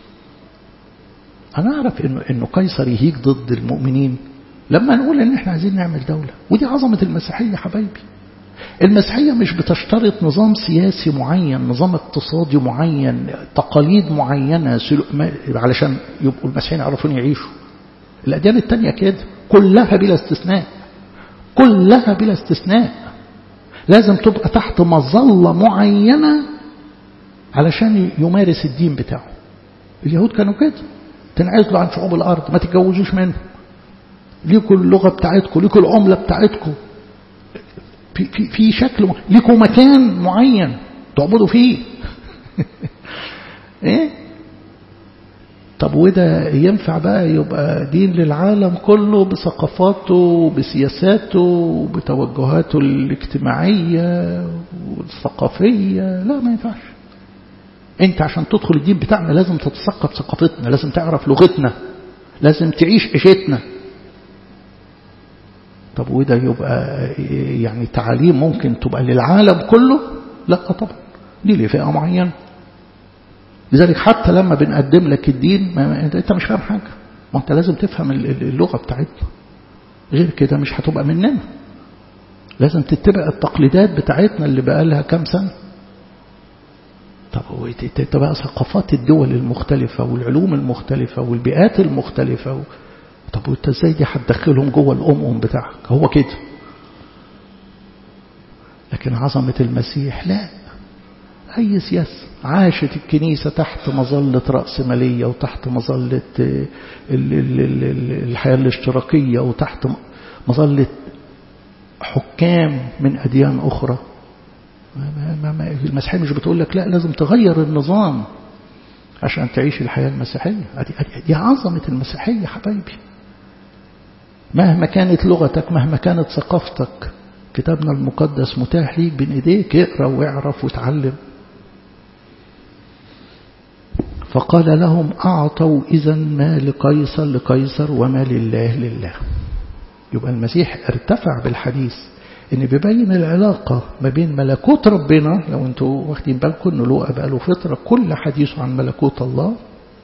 أنا أعرف إنه, إنه قيصر يهيج ضد المؤمنين لما نقول إن إحنا عايزين نعمل دولة ودي عظمة المسيحية يا حبايبي المسيحية مش بتشترط نظام سياسي معين نظام اقتصادي معين تقاليد معينة علشان يبقوا المسيحيين يعرفون يعيشوا الأديان التانية كده كلها بلا استثناء كلها بلا استثناء لازم تبقى تحت مظلة معينة علشان يمارس الدين بتاعه اليهود كانوا كده تنعزلوا عن شعوب الأرض ما تتجوزوش منهم ليكوا اللغة بتاعتكم ليكوا العملة بتاعتكم في, في, في شكل ليكوا مكان معين تعبدوا فيه ايه طب وده ينفع بقى يبقى دين للعالم كله بثقافاته بسياساته بتوجهاته الاجتماعية والثقافية لا ما ينفعش انت عشان تدخل الدين بتاعنا لازم تتثقف ثقافتنا لازم تعرف لغتنا لازم تعيش عيشتنا طب وده يبقى يعني تعاليم ممكن تبقى للعالم كله لا طبعا دي لفئة معينة لذلك حتى لما بنقدم لك الدين ما انت مش فاهم حاجة ما انت لازم تفهم اللغة بتاعتنا غير كده مش هتبقى مننا لازم تتبع التقليدات بتاعتنا اللي بقى لها كام سنة طب تبقى ثقافات الدول المختلفة والعلوم المختلفة والبيئات المختلفة و... طب وانت ازاي دي هتدخلهم جوه الأم بتاعك هو كده لكن عظمة المسيح لا أي سياسة عاشت الكنيسة تحت مظلة رأسمالية وتحت مظلة الحياة الاشتراكية وتحت مظلة حكام من أديان أخرى المسيحية مش بتقول لك لا لازم تغير النظام عشان تعيش الحياة المسيحية دي عظمة المسيحية حبايبي مهما كانت لغتك مهما كانت ثقافتك كتابنا المقدس متاح ليك بين ايديك اقرا واعرف وتعلم فقال لهم أعطوا إذا ما لقيصر لقيصر وما لله لله يبقى المسيح ارتفع بالحديث ان بيبين العلاقة ما بين ملكوت ربنا لو انتوا واخدين بالكم ان لوقا بقى له فترة كل حديثه عن ملكوت الله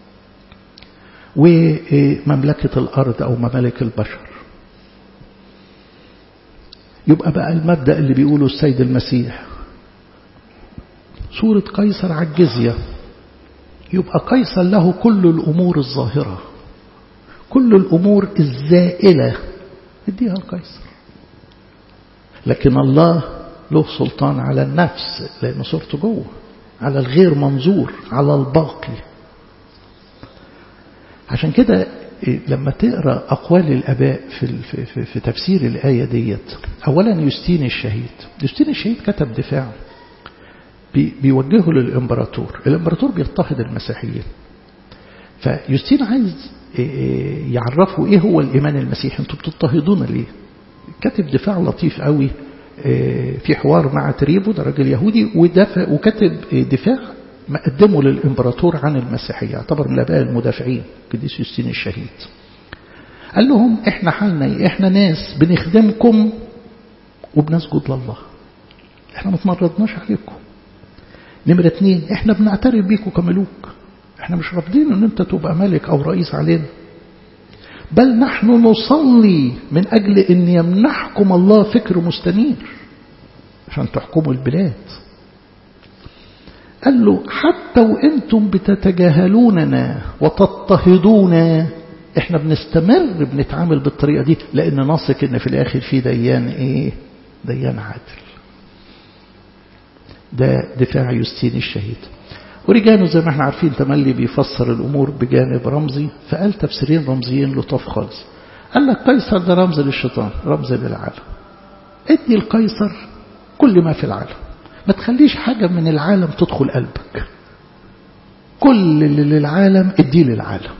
ومملكة الأرض أو ممالك البشر يبقى بقى المبدأ اللي بيقوله السيد المسيح صورة قيصر على الجزية يبقى قيصر له كل الأمور الظاهرة كل الأمور الزائلة اديها لقيصر لكن الله له سلطان على النفس لأنه صورته جوه على الغير منظور على الباقي عشان كده لما تقرأ أقوال الأباء في, في, في, في تفسير الآية ديت أولا يستين الشهيد يستين الشهيد كتب دفاع بيوجهه للإمبراطور الإمبراطور بيضطهد المسيحيين فيستين عايز يعرفوا إيه هو الإيمان المسيحي أنتوا بتضطهدون ليه كتب دفاع لطيف قوي في حوار مع تريبو ده راجل يهودي ودافع وكتب دفاع مقدمه للإمبراطور عن المسيحية يعتبر من الآباء المدافعين قديس يوستين الشهيد قال لهم احنا حالنا ايه احنا ناس بنخدمكم وبنسجد لله احنا ما تمردناش عليكم نمرة اتنين احنا بنعترف بيكم كملوك احنا مش رافضين ان انت تبقى ملك او رئيس علينا بل نحن نصلي من اجل ان يمنحكم الله فكر مستنير عشان تحكموا البلاد قال له حتى وانتم بتتجاهلوننا وتضطهدونا احنا بنستمر بنتعامل بالطريقة دي لان نثق ان في الاخر في ديان ايه ديان عادل ده دفاع يوستين الشهيد ورجانه زي ما احنا عارفين تملي بيفسر الامور بجانب رمزي فقال تفسيرين رمزيين لطاف خالص قال لك قيصر ده رمز للشيطان رمز للعالم ادي القيصر كل ما في العالم ما تخليش حاجة من العالم تدخل قلبك كل اللي للعالم اديه للعالم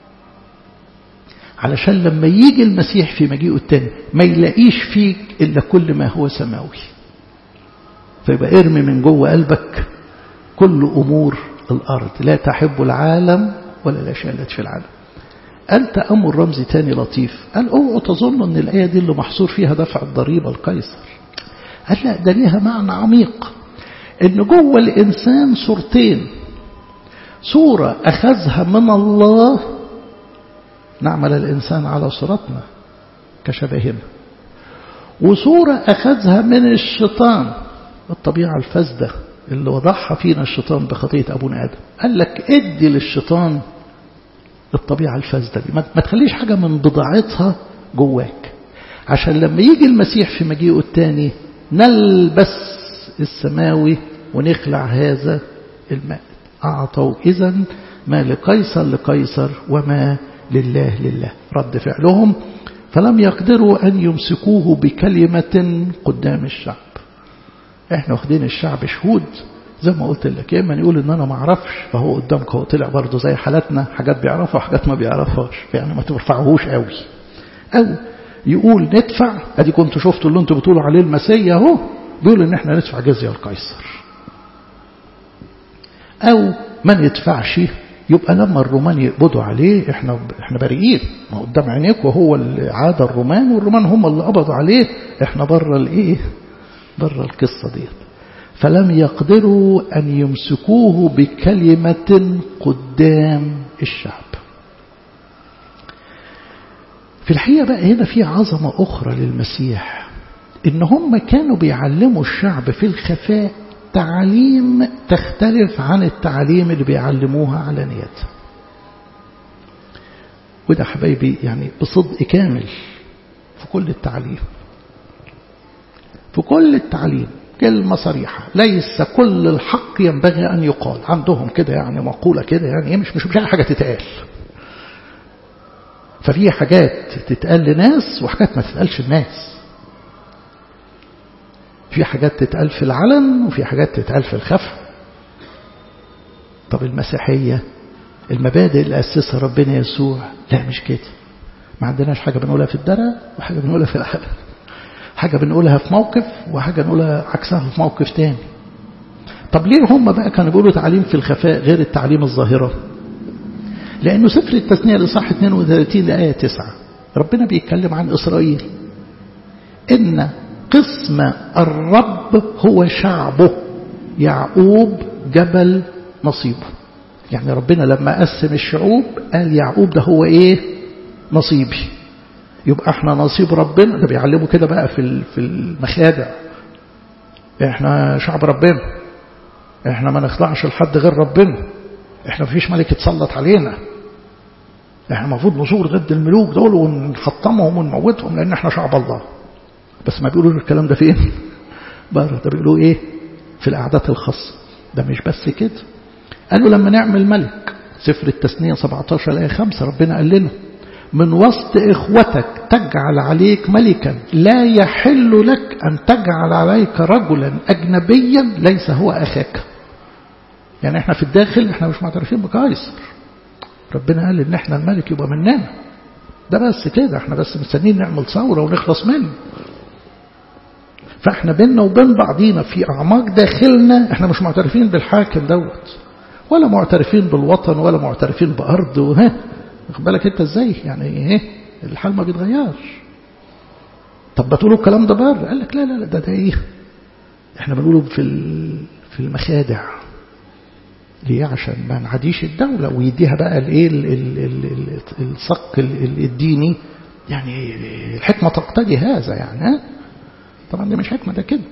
علشان لما يجي المسيح في مجيئه التاني ما يلاقيش فيك إلا كل ما هو سماوي فيبقى ارمي من جوه قلبك كل أمور الأرض لا تحب العالم ولا الأشياء التي في العالم قال تأمل رمزي تاني لطيف قال اوعوا تظنوا ان الآية دي اللي محصور فيها دفع الضريبة القيصر قال لا ده ليها معنى عميق ان جوه الإنسان صورتين صورة أخذها من الله نعمل الإنسان على صورتنا كشبهنا وصورة أخذها من الشيطان الطبيعة الفاسدة اللي وضعها فينا الشيطان بخطية أبونا آدم قال لك ادي للشيطان الطبيعة الفاسدة دي ما تخليش حاجة من بضاعتها جواك عشان لما يجي المسيح في مجيئه الثاني نلبس السماوي ونخلع هذا الماء أعطوا إذا ما لقيصر لقيصر وما لله لله رد فعلهم فلم يقدروا أن يمسكوه بكلمة قدام الشعب احنا واخدين الشعب شهود زي ما قلت لك يا اما يقول ان انا ما اعرفش فهو قدامك هو طلع برضه زي حالاتنا حاجات بيعرفها وحاجات ما بيعرفهاش يعني ما ترفعهوش قوي او يقول ندفع ادي كنتوا شفتوا اللي انتوا بتقولوا عليه المسيا اهو بيقول ان احنا ندفع جزيه لقيصر او ما ندفعش يبقى لما الرومان يقبضوا عليه احنا احنا بريئين ما قدام عينيك وهو اللي عاد الرومان والرومان هم اللي قبضوا عليه احنا بره الايه بره القصه ديت فلم يقدروا ان يمسكوه بكلمه قدام الشعب في الحقيقه بقى هنا في عظمه اخرى للمسيح ان هم كانوا بيعلموا الشعب في الخفاء تعاليم تختلف عن التعاليم اللي بيعلموها علانية وده حبايبي يعني بصدق كامل في كل التعليم في كل التعليم كلمة صريحة ليس كل الحق ينبغي أن يقال عندهم كده يعني مقولة كده يعني مش مش مش حاجة تتقال ففي حاجات تتقال لناس وحاجات ما تتقالش لناس في حاجات تتقال في العلن وفي حاجات تتقال في الخفا طب المسيحية المبادئ اللي أسسها ربنا يسوع لا مش كده ما عندناش حاجة بنقولها في الدرة وحاجة بنقولها في العالم حاجة بنقولها في موقف وحاجة نقولها عكسها في موقف تاني طب ليه هم بقى كانوا بيقولوا تعليم في الخفاء غير التعليم الظاهرة لأنه سفر التثنية لصح 32 لآية 9 ربنا بيتكلم عن إسرائيل إن قسم الرب هو شعبه يعقوب جبل نصيبه يعني ربنا لما قسم الشعوب قال يعقوب ده هو ايه نصيبي يبقى احنا نصيب ربنا ده بيعلموا كده بقى في في المخادع احنا شعب ربنا احنا ما نخضعش لحد غير ربنا احنا مفيش ملك يتسلط علينا احنا المفروض نصور ضد الملوك دول ونحطمهم ونموتهم لان احنا شعب الله بس ما بيقولوا الكلام ده فين بره ده بيقولوا ايه في القعدات الخاصة ده مش بس كده قالوا لما نعمل ملك سفر التثنية 17 آية 5 ربنا قال لنا من وسط إخوتك تجعل عليك ملكا لا يحل لك أن تجعل عليك رجلا أجنبيا ليس هو أخاك يعني احنا في الداخل احنا مش معترفين بقيصر ربنا قال ان احنا الملك يبقى مننا ده بس كده احنا بس مستنيين نعمل ثورة ونخلص منه فاحنا بيننا وبين بعضينا في أعماق داخلنا احنا مش معترفين بالحاكم دوت ولا معترفين بالوطن ولا معترفين بأرض وها واخد بالك انت ازاي يعني ايه الحال ما بيتغيرش طب بتقولوا الكلام ده بره قال لك لا لا لا ده ده ايه احنا بنقوله في في المخادع ليه عشان ما نعديش الدولة ويديها بقى الايه الصق الديني يعني الحكمة تقتضي هذا يعني ها طبعا دي مش حكمة ده كذب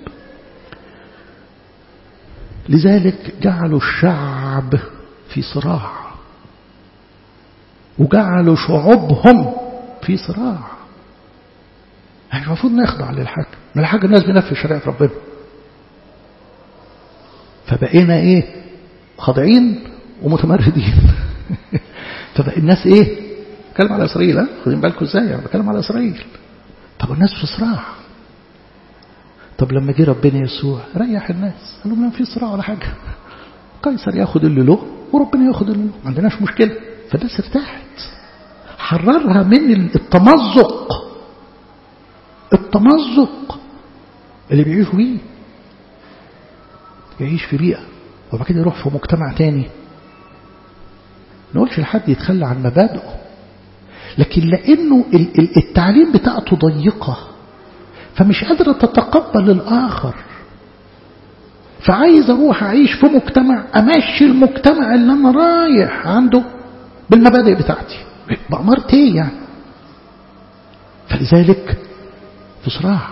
لذلك جعلوا الشعب في صراع وجعلوا شعوبهم في صراع يعني المفروض نخضع للحاكم من الحاجة الناس بنفذ شريعة ربنا فبقينا ايه خاضعين ومتمردين فبقى الناس ايه بتكلم على اسرائيل ها خدين بالكم ازاي يعني بتكلم على اسرائيل طب الناس في صراع طب لما جه ربنا يسوع ريح الناس قال لهم لا في صراع ولا حاجه قيصر ياخد اللي له وربنا ياخد اللي له ما عندناش مشكله فالناس ارتاحت حررها من التمزق التمزق اللي بيعيشوا بيه يعيش في بيئة وبعد كده يروح في مجتمع تاني نقولش لحد يتخلى عن مبادئه لكن لأنه التعليم بتاعته ضيقة فمش قادرة تتقبل الآخر فعايز أروح أعيش في مجتمع أمشي المجتمع اللي أنا رايح عنده بالمبادئ بتاعتي بأمرت إيه يعني فلذلك في صراع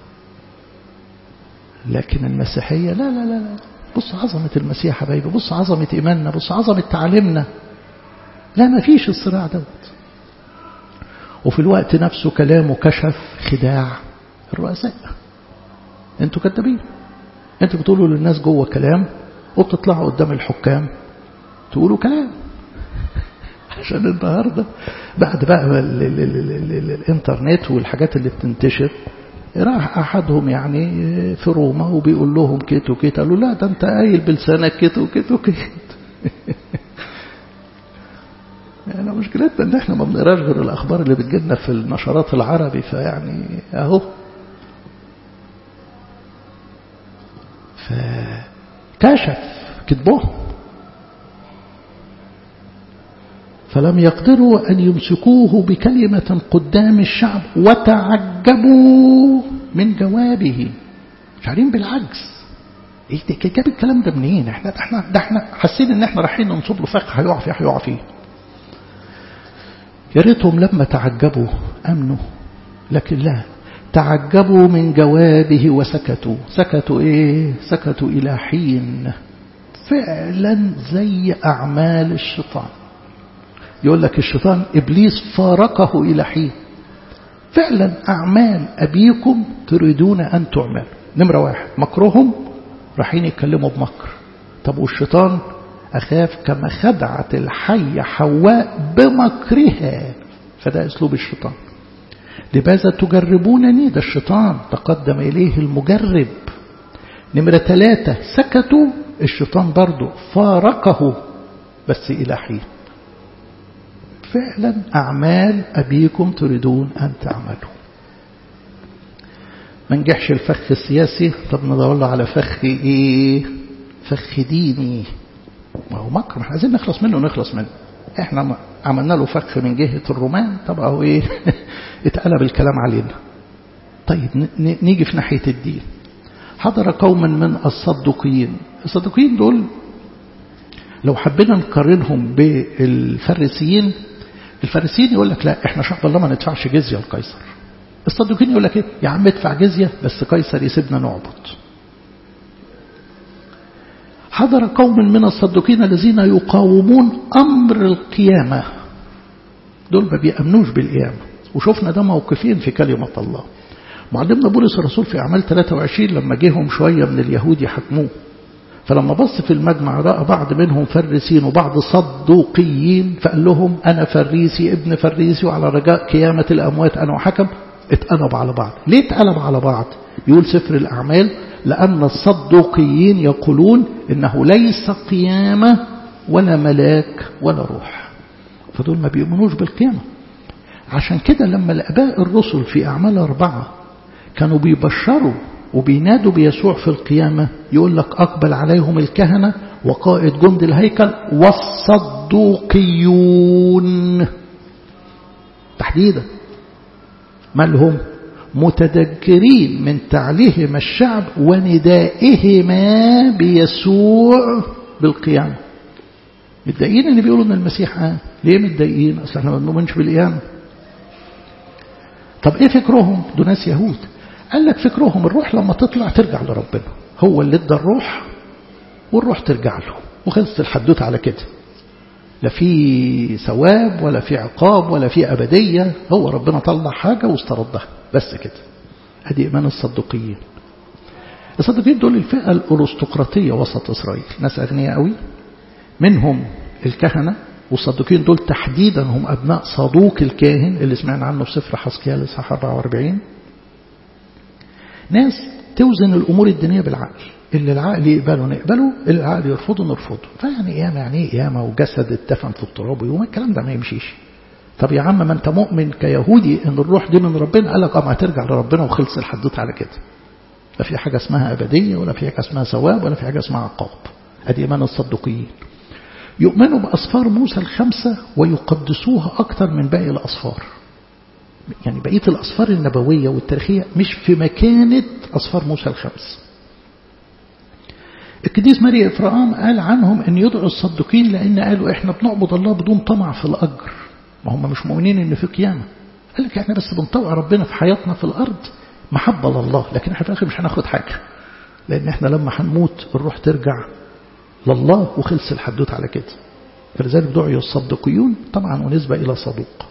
لكن المسيحية لا لا لا لا بص عظمة المسيح حبايبي بص عظمة إيماننا بص عظمة تعليمنا لا ما فيش الصراع دوت وفي الوقت نفسه كلامه كشف خداع الرؤساء انتوا كذابين انتوا بتقولوا للناس جوه كلام وبتطلعوا قدام الحكام تقولوا كلام عشان النهارده بعد بقى ال ال ال ال ال الانترنت والحاجات اللي بتنتشر راح احدهم يعني في روما وبيقول لهم كيت وكيت قالوا لا ده انت قايل بلسانك كيت وكيت وكيت يعني مشكلتنا ان احنا ما بنقراش غير الاخبار اللي بتجيلنا في النشرات العربي فيعني اهو فكشف كذبهم فلم يقدروا أن يمسكوه بكلمة قدام الشعب وتعجبوا من جوابه مش عارفين بالعجز ايه ده جاب الكلام ده منين احنا ده احنا ده احنا حاسين ان احنا رايحين ننصب له فخ هيقع فيه هيقع فيه يا ريتهم لما تعجبوا امنوا لكن لا تعجبوا من جوابه وسكتوا سكتوا ايه سكتوا الى حين فعلا زي اعمال الشيطان يقول لك الشيطان إبليس فارقه إلى حين فعلا أعمال أبيكم تريدون أن تعملوا نمرة واحد مكرهم رايحين يتكلموا بمكر طب والشيطان أخاف كما خدعت الحية حواء بمكرها فده أسلوب الشيطان لماذا تجربونني ده الشيطان تقدم إليه المجرب نمرة ثلاثة سكتوا الشيطان برضو فارقه بس إلى حين فعلا أعمال أبيكم تريدون أن تعملوا ما نجحش الفخ السياسي طب ندور له على فخ إيه فخ ديني ما هو مكر احنا عايزين نخلص منه نخلص منه احنا عملنا له فخ من جهة الرومان طب اهو ايه اتقلب الكلام علينا طيب نيجي في ناحية الدين حضر قوما من الصدقيين الصدقيين دول لو حبينا نقارنهم بالفريسيين الفريسيين يقول لك لا احنا شعب الله ما ندفعش جزية لقيصر الصدقيين يقول لك ايه يا عم ادفع جزية بس قيصر يسيبنا نعبد حضر قوم من الصدقين الذين يقاومون أمر القيامة دول ما بيأمنوش بالقيامة وشفنا ده موقفين في كلمة الله معلمنا بولس الرسول في أعمال 23 لما جيهم شوية من اليهود يحكموه فلما بص في المجمع رأى بعض منهم فريسين وبعض صدوقيين فقال لهم أنا فريسي ابن فريسي وعلى رجاء قيامة الأموات أنا وحكم اتقلب على بعض ليه اتقلب على بعض يقول سفر الأعمال لأن الصدوقيين يقولون إنه ليس قيامة ولا ملاك ولا روح فدول ما بيؤمنوش بالقيامة عشان كده لما الأباء الرسل في أعمال أربعة كانوا بيبشروا وبينادوا بيسوع في القيامة يقول لك أقبل عليهم الكهنة وقائد جند الهيكل والصدوقيون تحديدا ما لهم متذكرين من تعليهم الشعب وندائهما بيسوع بالقيامة متضايقين اللي بيقولوا ان المسيح آه. ليه متضايقين اصل احنا ما بنؤمنش بالقيامة طب ايه فكرهم دول ناس يهود قال لك فكرهم الروح لما تطلع ترجع لربنا هو اللي ادى الروح والروح ترجع له وخلصت الحدوته على كده لا في ثواب ولا في عقاب ولا في أبدية هو ربنا طلع حاجة واستردها بس كده هذه إيمان الصدقيين الصدقيين دول الفئة الأرستقراطية وسط إسرائيل ناس أغنياء قوي منهم الكهنة والصدقيين دول تحديدا هم أبناء صدوق الكاهن اللي سمعنا عنه في سفر حسكيال الإصحاح 44 ناس توزن الأمور الدينية بالعقل اللي العقل يقبله نقبله اللي العقل يرفضه نرفضه فيعني قيامة يعني ايه قيامة وجسد اتفن في التراب ويوم الكلام ده ما يمشيش طب يا عم ما انت مؤمن كيهودي ان الروح دي من ربنا قال لك اه ما هترجع لربنا وخلص الحدوته على كده لا في حاجة اسمها أبدية ولا في حاجة اسمها ثواب ولا في حاجة اسمها عقاب ادي إيمان الصدقيين يؤمنوا بأصفار موسى الخمسة ويقدسوها أكثر من باقي الأصفار يعني بقية الأصفار النبوية والتاريخية مش في مكانة أصفار موسى الخمس القديس ماري إفرام قال عنهم أن يدعوا الصدقين لأن قالوا إحنا بنعبد الله بدون طمع في الأجر ما هم مش مؤمنين أن في قيامة قال لك إحنا بس بنطوع ربنا في حياتنا في الأرض محبة لله لكن إحنا في الآخر مش هناخد حاجة لأن إحنا لما هنموت الروح ترجع لله وخلص الحدوث على كده فلذلك دعوا الصدقيون طبعا ونسبة إلى صدوق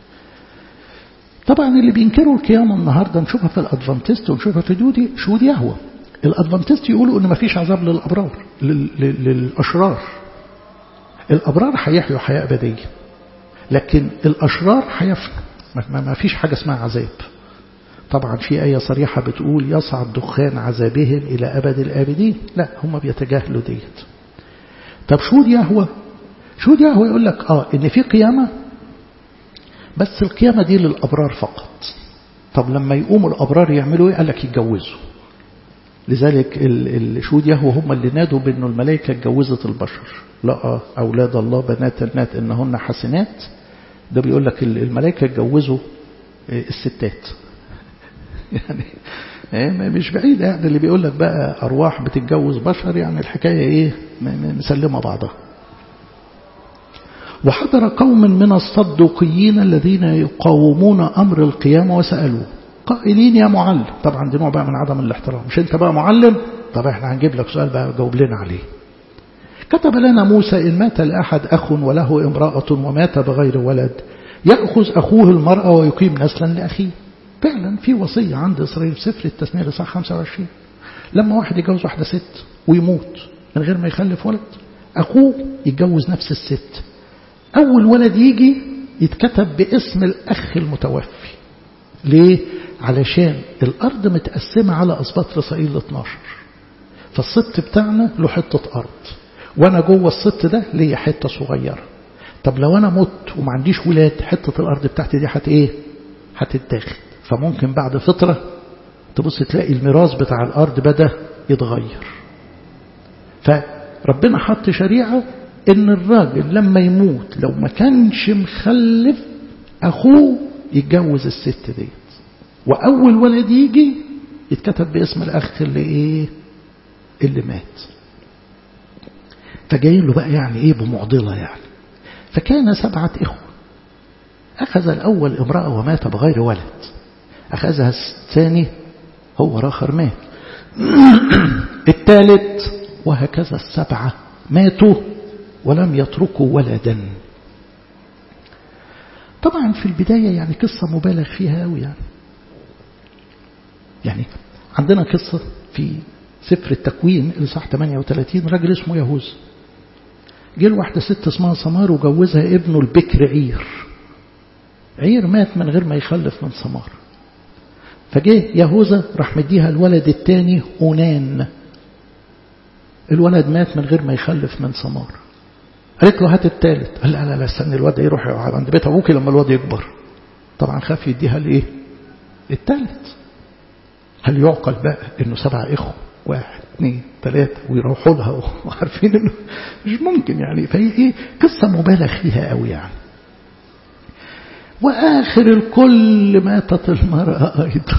طبعا اللي بينكروا القيامة النهاردة نشوفها في الأدفانتست ونشوفها في دودي شهود يهوه الأدفانتست يقولوا إن مفيش عذاب للأبرار للأشرار الأبرار هيحيوا حياة أبدية لكن الأشرار هيفنوا ما فيش حاجة اسمها عذاب طبعا في آية صريحة بتقول يصعد دخان عذابهم إلى أبد الآبدين لا هم بيتجاهلوا ديت طب شهود يهوه شهود يهوه يقول لك آه إن في قيامة بس القيامة دي للأبرار فقط طب لما يقوموا الأبرار يعملوا إيه قال لك يتجوزوا لذلك الشهود يهوه هم اللي نادوا بأنه الملائكة اتجوزت البشر لا أولاد الله بنات النات إنهن حسنات ده بيقول لك الملائكة اتجوزوا الستات يعني مش بعيد يعني اللي بيقول لك بقى أرواح بتتجوز بشر يعني الحكاية إيه مسلمة بعضها وحضر قوم من الصدوقيين الذين يقاومون أمر القيامة وسألوه قائلين يا معلم طبعا دي نوع بقى من عدم الاحترام مش انت بقى معلم طب احنا هنجيب لك سؤال بقى جاوب لنا عليه كتب لنا موسى إن مات لأحد أخ وله امرأة ومات بغير ولد يأخذ أخوه المرأة ويقيم نسلا لأخيه فعلا في وصية عند إسرائيل في سفر التثنية لصح 25 لما واحد يتجوز واحدة ست ويموت من غير ما يخلف ولد أخوه يتجوز نفس الست أول ولد يجي يتكتب باسم الأخ المتوفي ليه؟ علشان الأرض متقسمة على أسباط إسرائيل 12 فالسبط بتاعنا له حتة أرض وأنا جوه السبط ده ليا حتة صغيرة طب لو أنا مت وما عنديش ولاد حتة الأرض بتاعتي دي هت إيه هتتاخد فممكن بعد فترة تبص تلاقي الميراث بتاع الأرض بدأ يتغير فربنا حط شريعة إن الراجل لما يموت لو ما كانش مخلف أخوه يتجوز الست ديت وأول ولد يجي يتكتب باسم الأخ اللي إيه اللي مات فجايين له بقى يعني إيه بمعضلة يعني فكان سبعة إخوة أخذ الأول امرأة ومات بغير ولد أخذها الثاني هو آخر مات الثالث وهكذا السبعة ماتوا ولم يتركوا ولدا طبعا في البداية يعني قصة مبالغ فيها أوي يعني يعني عندنا قصة في سفر التكوين الإصحاح 38 راجل اسمه يهوذا جه واحدة ست اسمها سمار وجوزها ابنه البكر عير عير مات من غير ما يخلف من سمار فجه يهوذا راح مديها الولد الثاني أونان الولد مات من غير ما يخلف من سمار قالت له هات الثالث قال لا لا لا استنى الواد يروح عند بيت ابوكي لما الواد يكبر طبعا خاف يديها الايه الثالث هل يعقل بقى انه سبع اخوه واحد اثنين ثلاثة ويروحوا لها وعارفين انه مش ممكن يعني فهي ايه قصة مبالغ فيها قوي يعني واخر الكل ماتت المرأة ايضا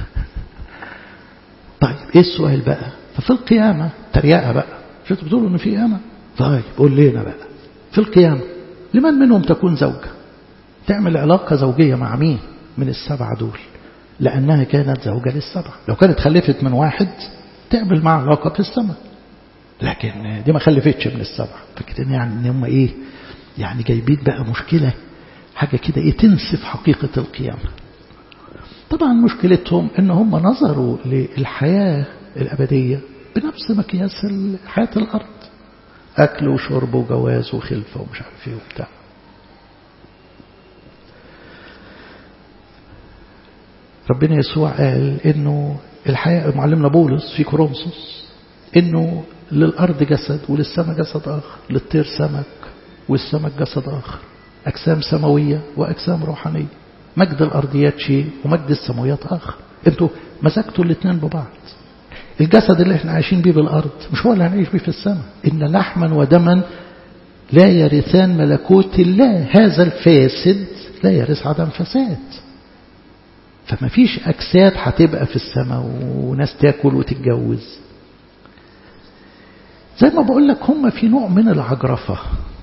طيب ايه السؤال بقى ففي القيامة تريقة بقى مش انتوا بتقولوا ان في قيامة طيب قول لنا بقى في القيامة لمن منهم تكون زوجة تعمل علاقة زوجية مع مين من السبعة دول لأنها كانت زوجة للسبعة لو كانت خلفت من واحد تعمل معه علاقة في السماء لكن دي ما خلفتش من السبعة فكرة يعني ان هم ايه يعني جايبين بقى مشكلة حاجة كده ايه تنسف حقيقة القيامة طبعا مشكلتهم ان هم نظروا للحياة الأبدية بنفس مقياس حياة الأرض أكل وشرب وجواز وخلفة ومش عارف ايه وبتاع ربنا يسوع قال انه الحياة معلمنا بولس في كورنثوس انه للأرض جسد وللسماء جسد آخر للطير سمك والسمك جسد آخر أجسام سماوية وأجسام روحانية مجد الأرضيات شيء ومجد السماويات آخر انتوا مسكتوا الاثنين ببعض الجسد اللي احنا عايشين بيه بالأرض مش هو اللي هنعيش بيه في السماء إن لحما ودما لا يرثان ملكوت الله هذا الفاسد لا يرث عدم فساد فما فيش أجساد هتبقى في السماء وناس تاكل وتتجوز زي ما بقول لك هم في نوع من العجرفة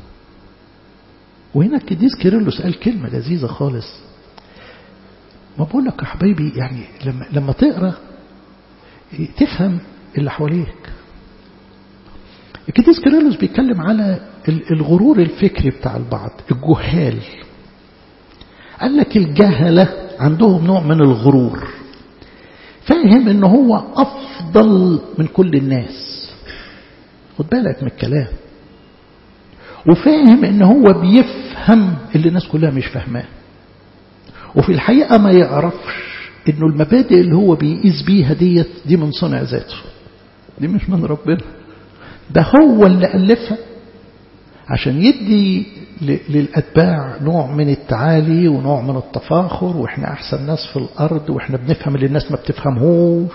وهنا القديس كيرلس قال كلمة لذيذة خالص ما بقول لك يا حبايبي يعني لما لما تقرا تفهم اللي حواليك القديس كيرلس بيتكلم على الغرور الفكري بتاع البعض الجهال قال لك الجهلة عندهم نوع من الغرور فاهم ان هو افضل من كل الناس خد بالك من الكلام وفاهم ان هو بيفهم اللي الناس كلها مش فاهماه وفي الحقيقة ما يعرفش انه المبادئ اللي هو بيقيس بيها ديت دي من صنع ذاته دي مش من ربنا ده هو اللي ألفها عشان يدي للأتباع نوع من التعالي ونوع من التفاخر وإحنا أحسن ناس في الأرض وإحنا بنفهم اللي الناس ما بتفهمهوش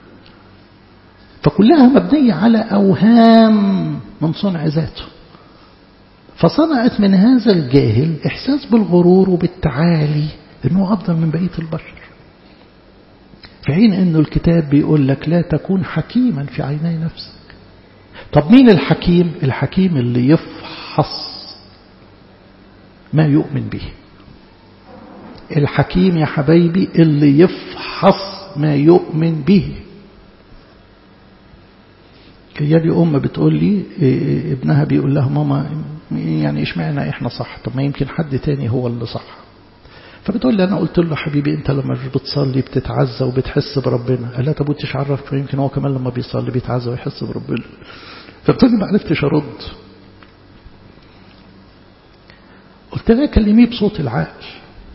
فكلها مبنية على أوهام من صنع ذاته فصنعت من هذا الجاهل إحساس بالغرور وبالتعالي أنه أفضل من بقية البشر في حين أنه الكتاب بيقول لك لا تكون حكيما في عيني نفسك طب مين الحكيم الحكيم اللي يفحص ما يؤمن به الحكيم يا حبايبي اللي يفحص ما يؤمن به كيالي أم بتقول لي ابنها بيقول لها ماما يعني إيش معنى إحنا صح طب ما يمكن حد تاني هو اللي صح فبتقول لي أنا قلت له حبيبي أنت لما مش بتصلي بتتعزى وبتحس بربنا قال لها طب وانتش عرفت يمكن هو كمان لما بيصلي بيتعزى ويحس بربنا فبتقول لي ما عرفتش أرد قلت لها كلميه بصوت العقل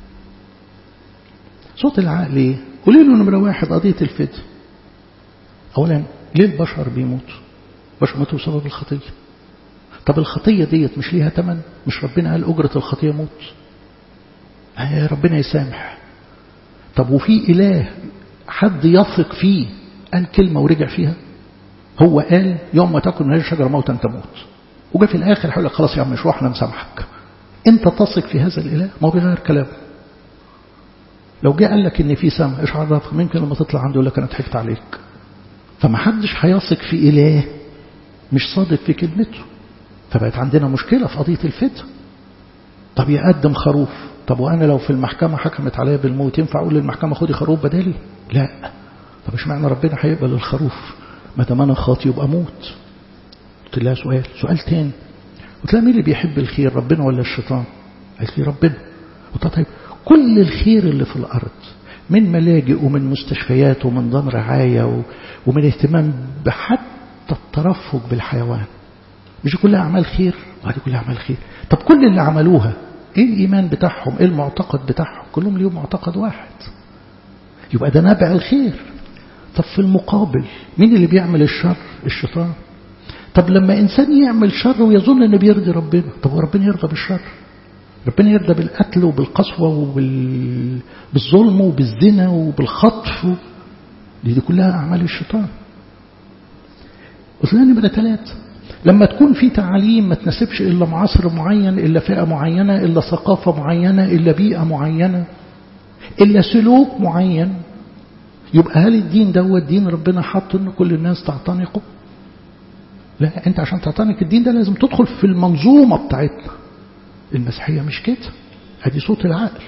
صوت العقل ايه قولي له نمرة واحد قضية الفدء أولا ليه البشر بيموتوا البشر ماتوا بسبب الخطية طب الخطية ديت مش ليها تمن مش ربنا قال أجرة الخطية موت ربنا يسامح طب وفي إله حد يثق فيه قال كلمة ورجع فيها هو قال يوم ما تاكل من هذه الشجرة موتا تموت وجا في الآخر هيقول لك خلاص يا عم مش احنا مسامحك أنت تثق في هذا الإله ما هو بيغير كلامه لو جه قال لك إن في سمع إيش عرفك ممكن لما تطلع عنده يقول لك أنا ضحكت عليك فما حدش هيثق في إله مش صادق في كلمته فبقت عندنا مشكلة في قضية الفتن طب يقدم خروف طب وأنا لو في المحكمة حكمت عليا بالموت ينفع أقول للمحكمة خدي خروف بدالي لا طب مش معنى ربنا هيقبل الخروف ما دام أنا خاطي يبقى موت قلت لها سؤال سؤال تاني قلت لها مين اللي بيحب الخير ربنا ولا الشيطان قالت لي ربنا قلت لها طيب كل الخير اللي في الأرض من ملاجئ ومن مستشفيات ومن نظام رعاية ومن اهتمام بحتى الترفق بالحيوان مش كلها أعمال خير وهذه كلها أعمال خير طب كل اللي عملوها إيه الإيمان بتاعهم إيه المعتقد بتاعهم كلهم ليهم معتقد واحد يبقى ده نابع الخير طب في المقابل مين اللي بيعمل الشر الشيطان طب لما إنسان يعمل شر ويظن أنه بيرضي ربنا طب وربنا يرضى بالشر ربنا يرضى بالقتل وبالقسوة وبالظلم وبالزنا وبالخطف دي, دي كلها أعمال الشيطان قلت لها نمرة ثلاثة لما تكون في تعاليم ما تناسبش إلا معصر معين إلا فئة معينة إلا ثقافة معينة إلا بيئة معينة إلا سلوك معين يبقى هل الدين دوت دين ربنا حط إن كل الناس تعتنقه لا أنت عشان تعتنق الدين ده لازم تدخل في المنظومة بتاعتنا المسيحية مش كده ادي صوت العقل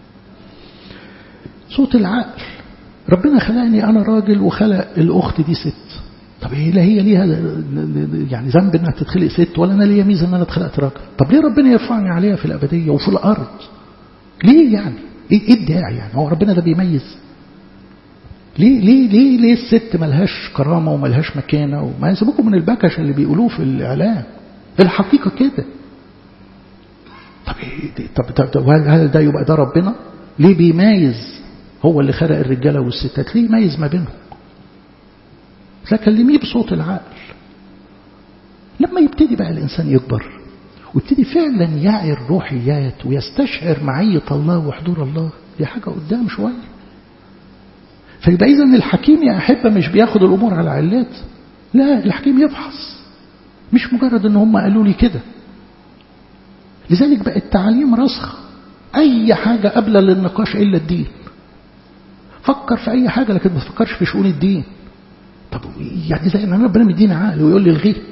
صوت العقل ربنا خلقني أنا راجل وخلق الأخت دي ست طب ايه لا هي ليها يعني ذنب انها تتخلق ست ولا انا ليا ميزه ان انا اتخلقت راجل طب ليه ربنا يرفعني عليها في الابديه وفي الارض ليه يعني ايه, إيه الداعي يعني هو ربنا ده بيميز ليه ليه ليه ليه الست ملهاش كرامه وملهاش مكانه وما يسيبوكم من البكش اللي بيقولوه في الاعلام الحقيقه كده طب إيه طب, طب هل ده يبقى ده ربنا ليه بيميز هو اللي خلق الرجاله والستات ليه يميز ما بينهم فكلميه بصوت العقل لما يبتدي بقى الإنسان يكبر ويبتدي فعلا يعي الروحيات ويستشعر معية الله وحضور الله دي حاجة قدام شوية فيبقى إذا الحكيم يا أحبة مش بياخد الأمور على علات لا الحكيم يفحص مش مجرد ان هم قالوا لي كده لذلك بقى التعليم رسخ أي حاجة قبل للنقاش إلا الدين فكر في أي حاجة لكن ما تفكرش في شؤون الدين طب يعني زي ان ربنا مدينا عقل ويقول لي الغيه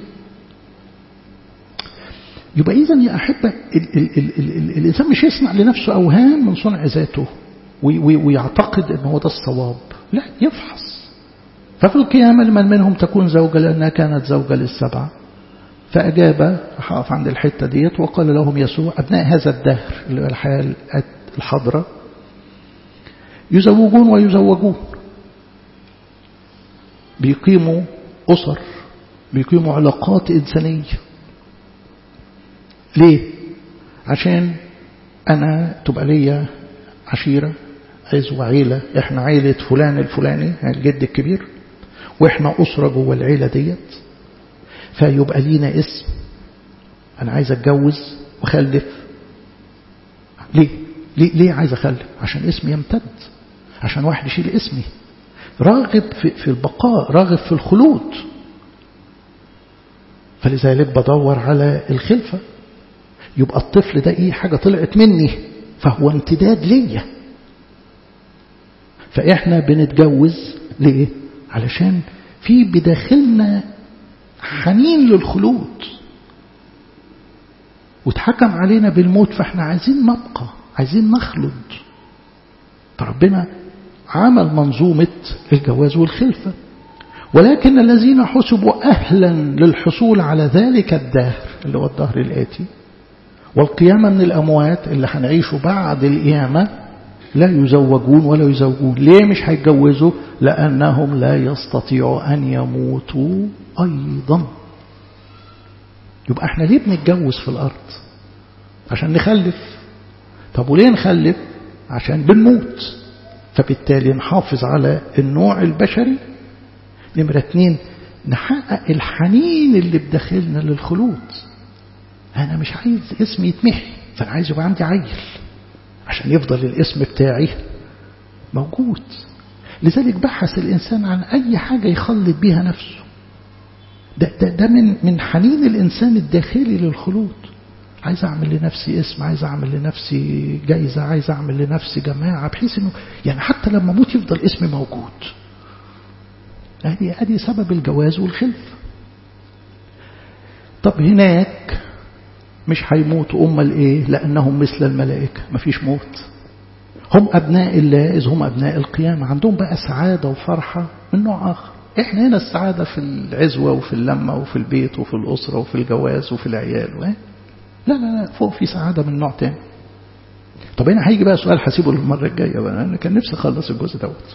يبقى اذا يا احبه ال ال ال ال ال الانسان مش يصنع لنفسه اوهام من صنع ذاته ويعتقد ان هو ده الصواب لا يفحص ففي القيامه لمن منهم تكون زوجه لانها كانت زوجه للسبعه فاجاب هقف عند الحته ديت وقال لهم يسوع ابناء هذا الدهر اللي هو الحياه الحاضره يزوجون ويزوجون بيقيموا أسر بيقيموا علاقات إنسانية ليه؟ عشان أنا تبقى ليا عشيرة عزوة عيلة إحنا عيلة فلان الفلاني الجد الكبير وإحنا أسرة جوه العيلة ديت فيبقى لينا اسم أنا عايز أتجوز وخلف ليه؟ ليه, ليه عايز أخلف؟ عشان اسمي يمتد عشان واحد يشيل اسمي راغب في, في البقاء راغب في الخلود فلذلك بدور على الخلفة يبقى الطفل ده ايه حاجة طلعت مني فهو امتداد ليا فاحنا بنتجوز ليه علشان في بداخلنا حنين للخلود واتحكم علينا بالموت فاحنا عايزين نبقى عايزين نخلد فربنا عمل منظومة الجواز والخلفة ولكن الذين حسبوا أهلا للحصول على ذلك الدهر اللي هو الدهر الآتي والقيامة من الأموات اللي هنعيشه بعد القيامة لا يزوجون ولا يزوجون ليه مش هيتجوزوا لأنهم لا يستطيعوا أن يموتوا أيضا يبقى احنا ليه بنتجوز في الأرض عشان نخلف طب وليه نخلف عشان بنموت فبالتالي نحافظ على النوع البشري نمرة اتنين نحقق الحنين اللي بداخلنا للخلود أنا مش عايز اسمي يتمحي فأنا عايز يبقى عندي عيل عشان يفضل الاسم بتاعي موجود لذلك بحث الإنسان عن أي حاجة يخلط بيها نفسه ده, ده, ده من, من حنين الإنسان الداخلي للخلود عايز أعمل لنفسي اسم عايز أعمل لنفسي جايزة عايز أعمل لنفسي جماعة بحيث أنه يعني حتى لما أموت يفضل اسمي موجود هذه هذه سبب الجواز والخلف طب هناك مش هيموتوا أمال إيه لأنهم مثل الملائكة مفيش موت هم أبناء الله إذ هم أبناء القيامة عندهم بقى سعادة وفرحة من نوع آخر إحنا هنا السعادة في العزوة وفي اللمة وفي البيت وفي الأسرة وفي الجواز وفي العيال لا لا لا فوق في سعادة من نوع تاني طب هنا هيجي بقى سؤال هسيبه للمرة الجاية بقى أنا كان نفسي أخلص الجزء دوت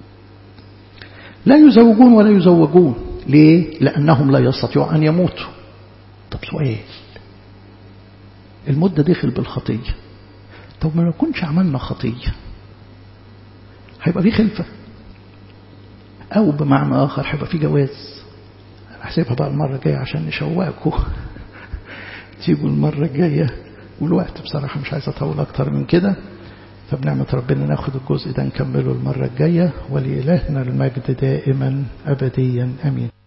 لا يزوجون ولا يزوجون ليه؟ لأنهم لا يستطيعوا أن يموتوا طب سؤال المدة دخل بالخطية طب ما نكونش عملنا خطية هيبقى في خلفة أو بمعنى آخر هيبقى في جواز أنا هسيبها بقى المرة الجاية عشان نشوقكم تيجوا المرة الجاية والوقت بصراحة مش عايز أطول أكتر من كده فبنعمة ربنا ناخد الجزء ده نكمله المرة الجاية ولإلهنا المجد دائما أبديا أمين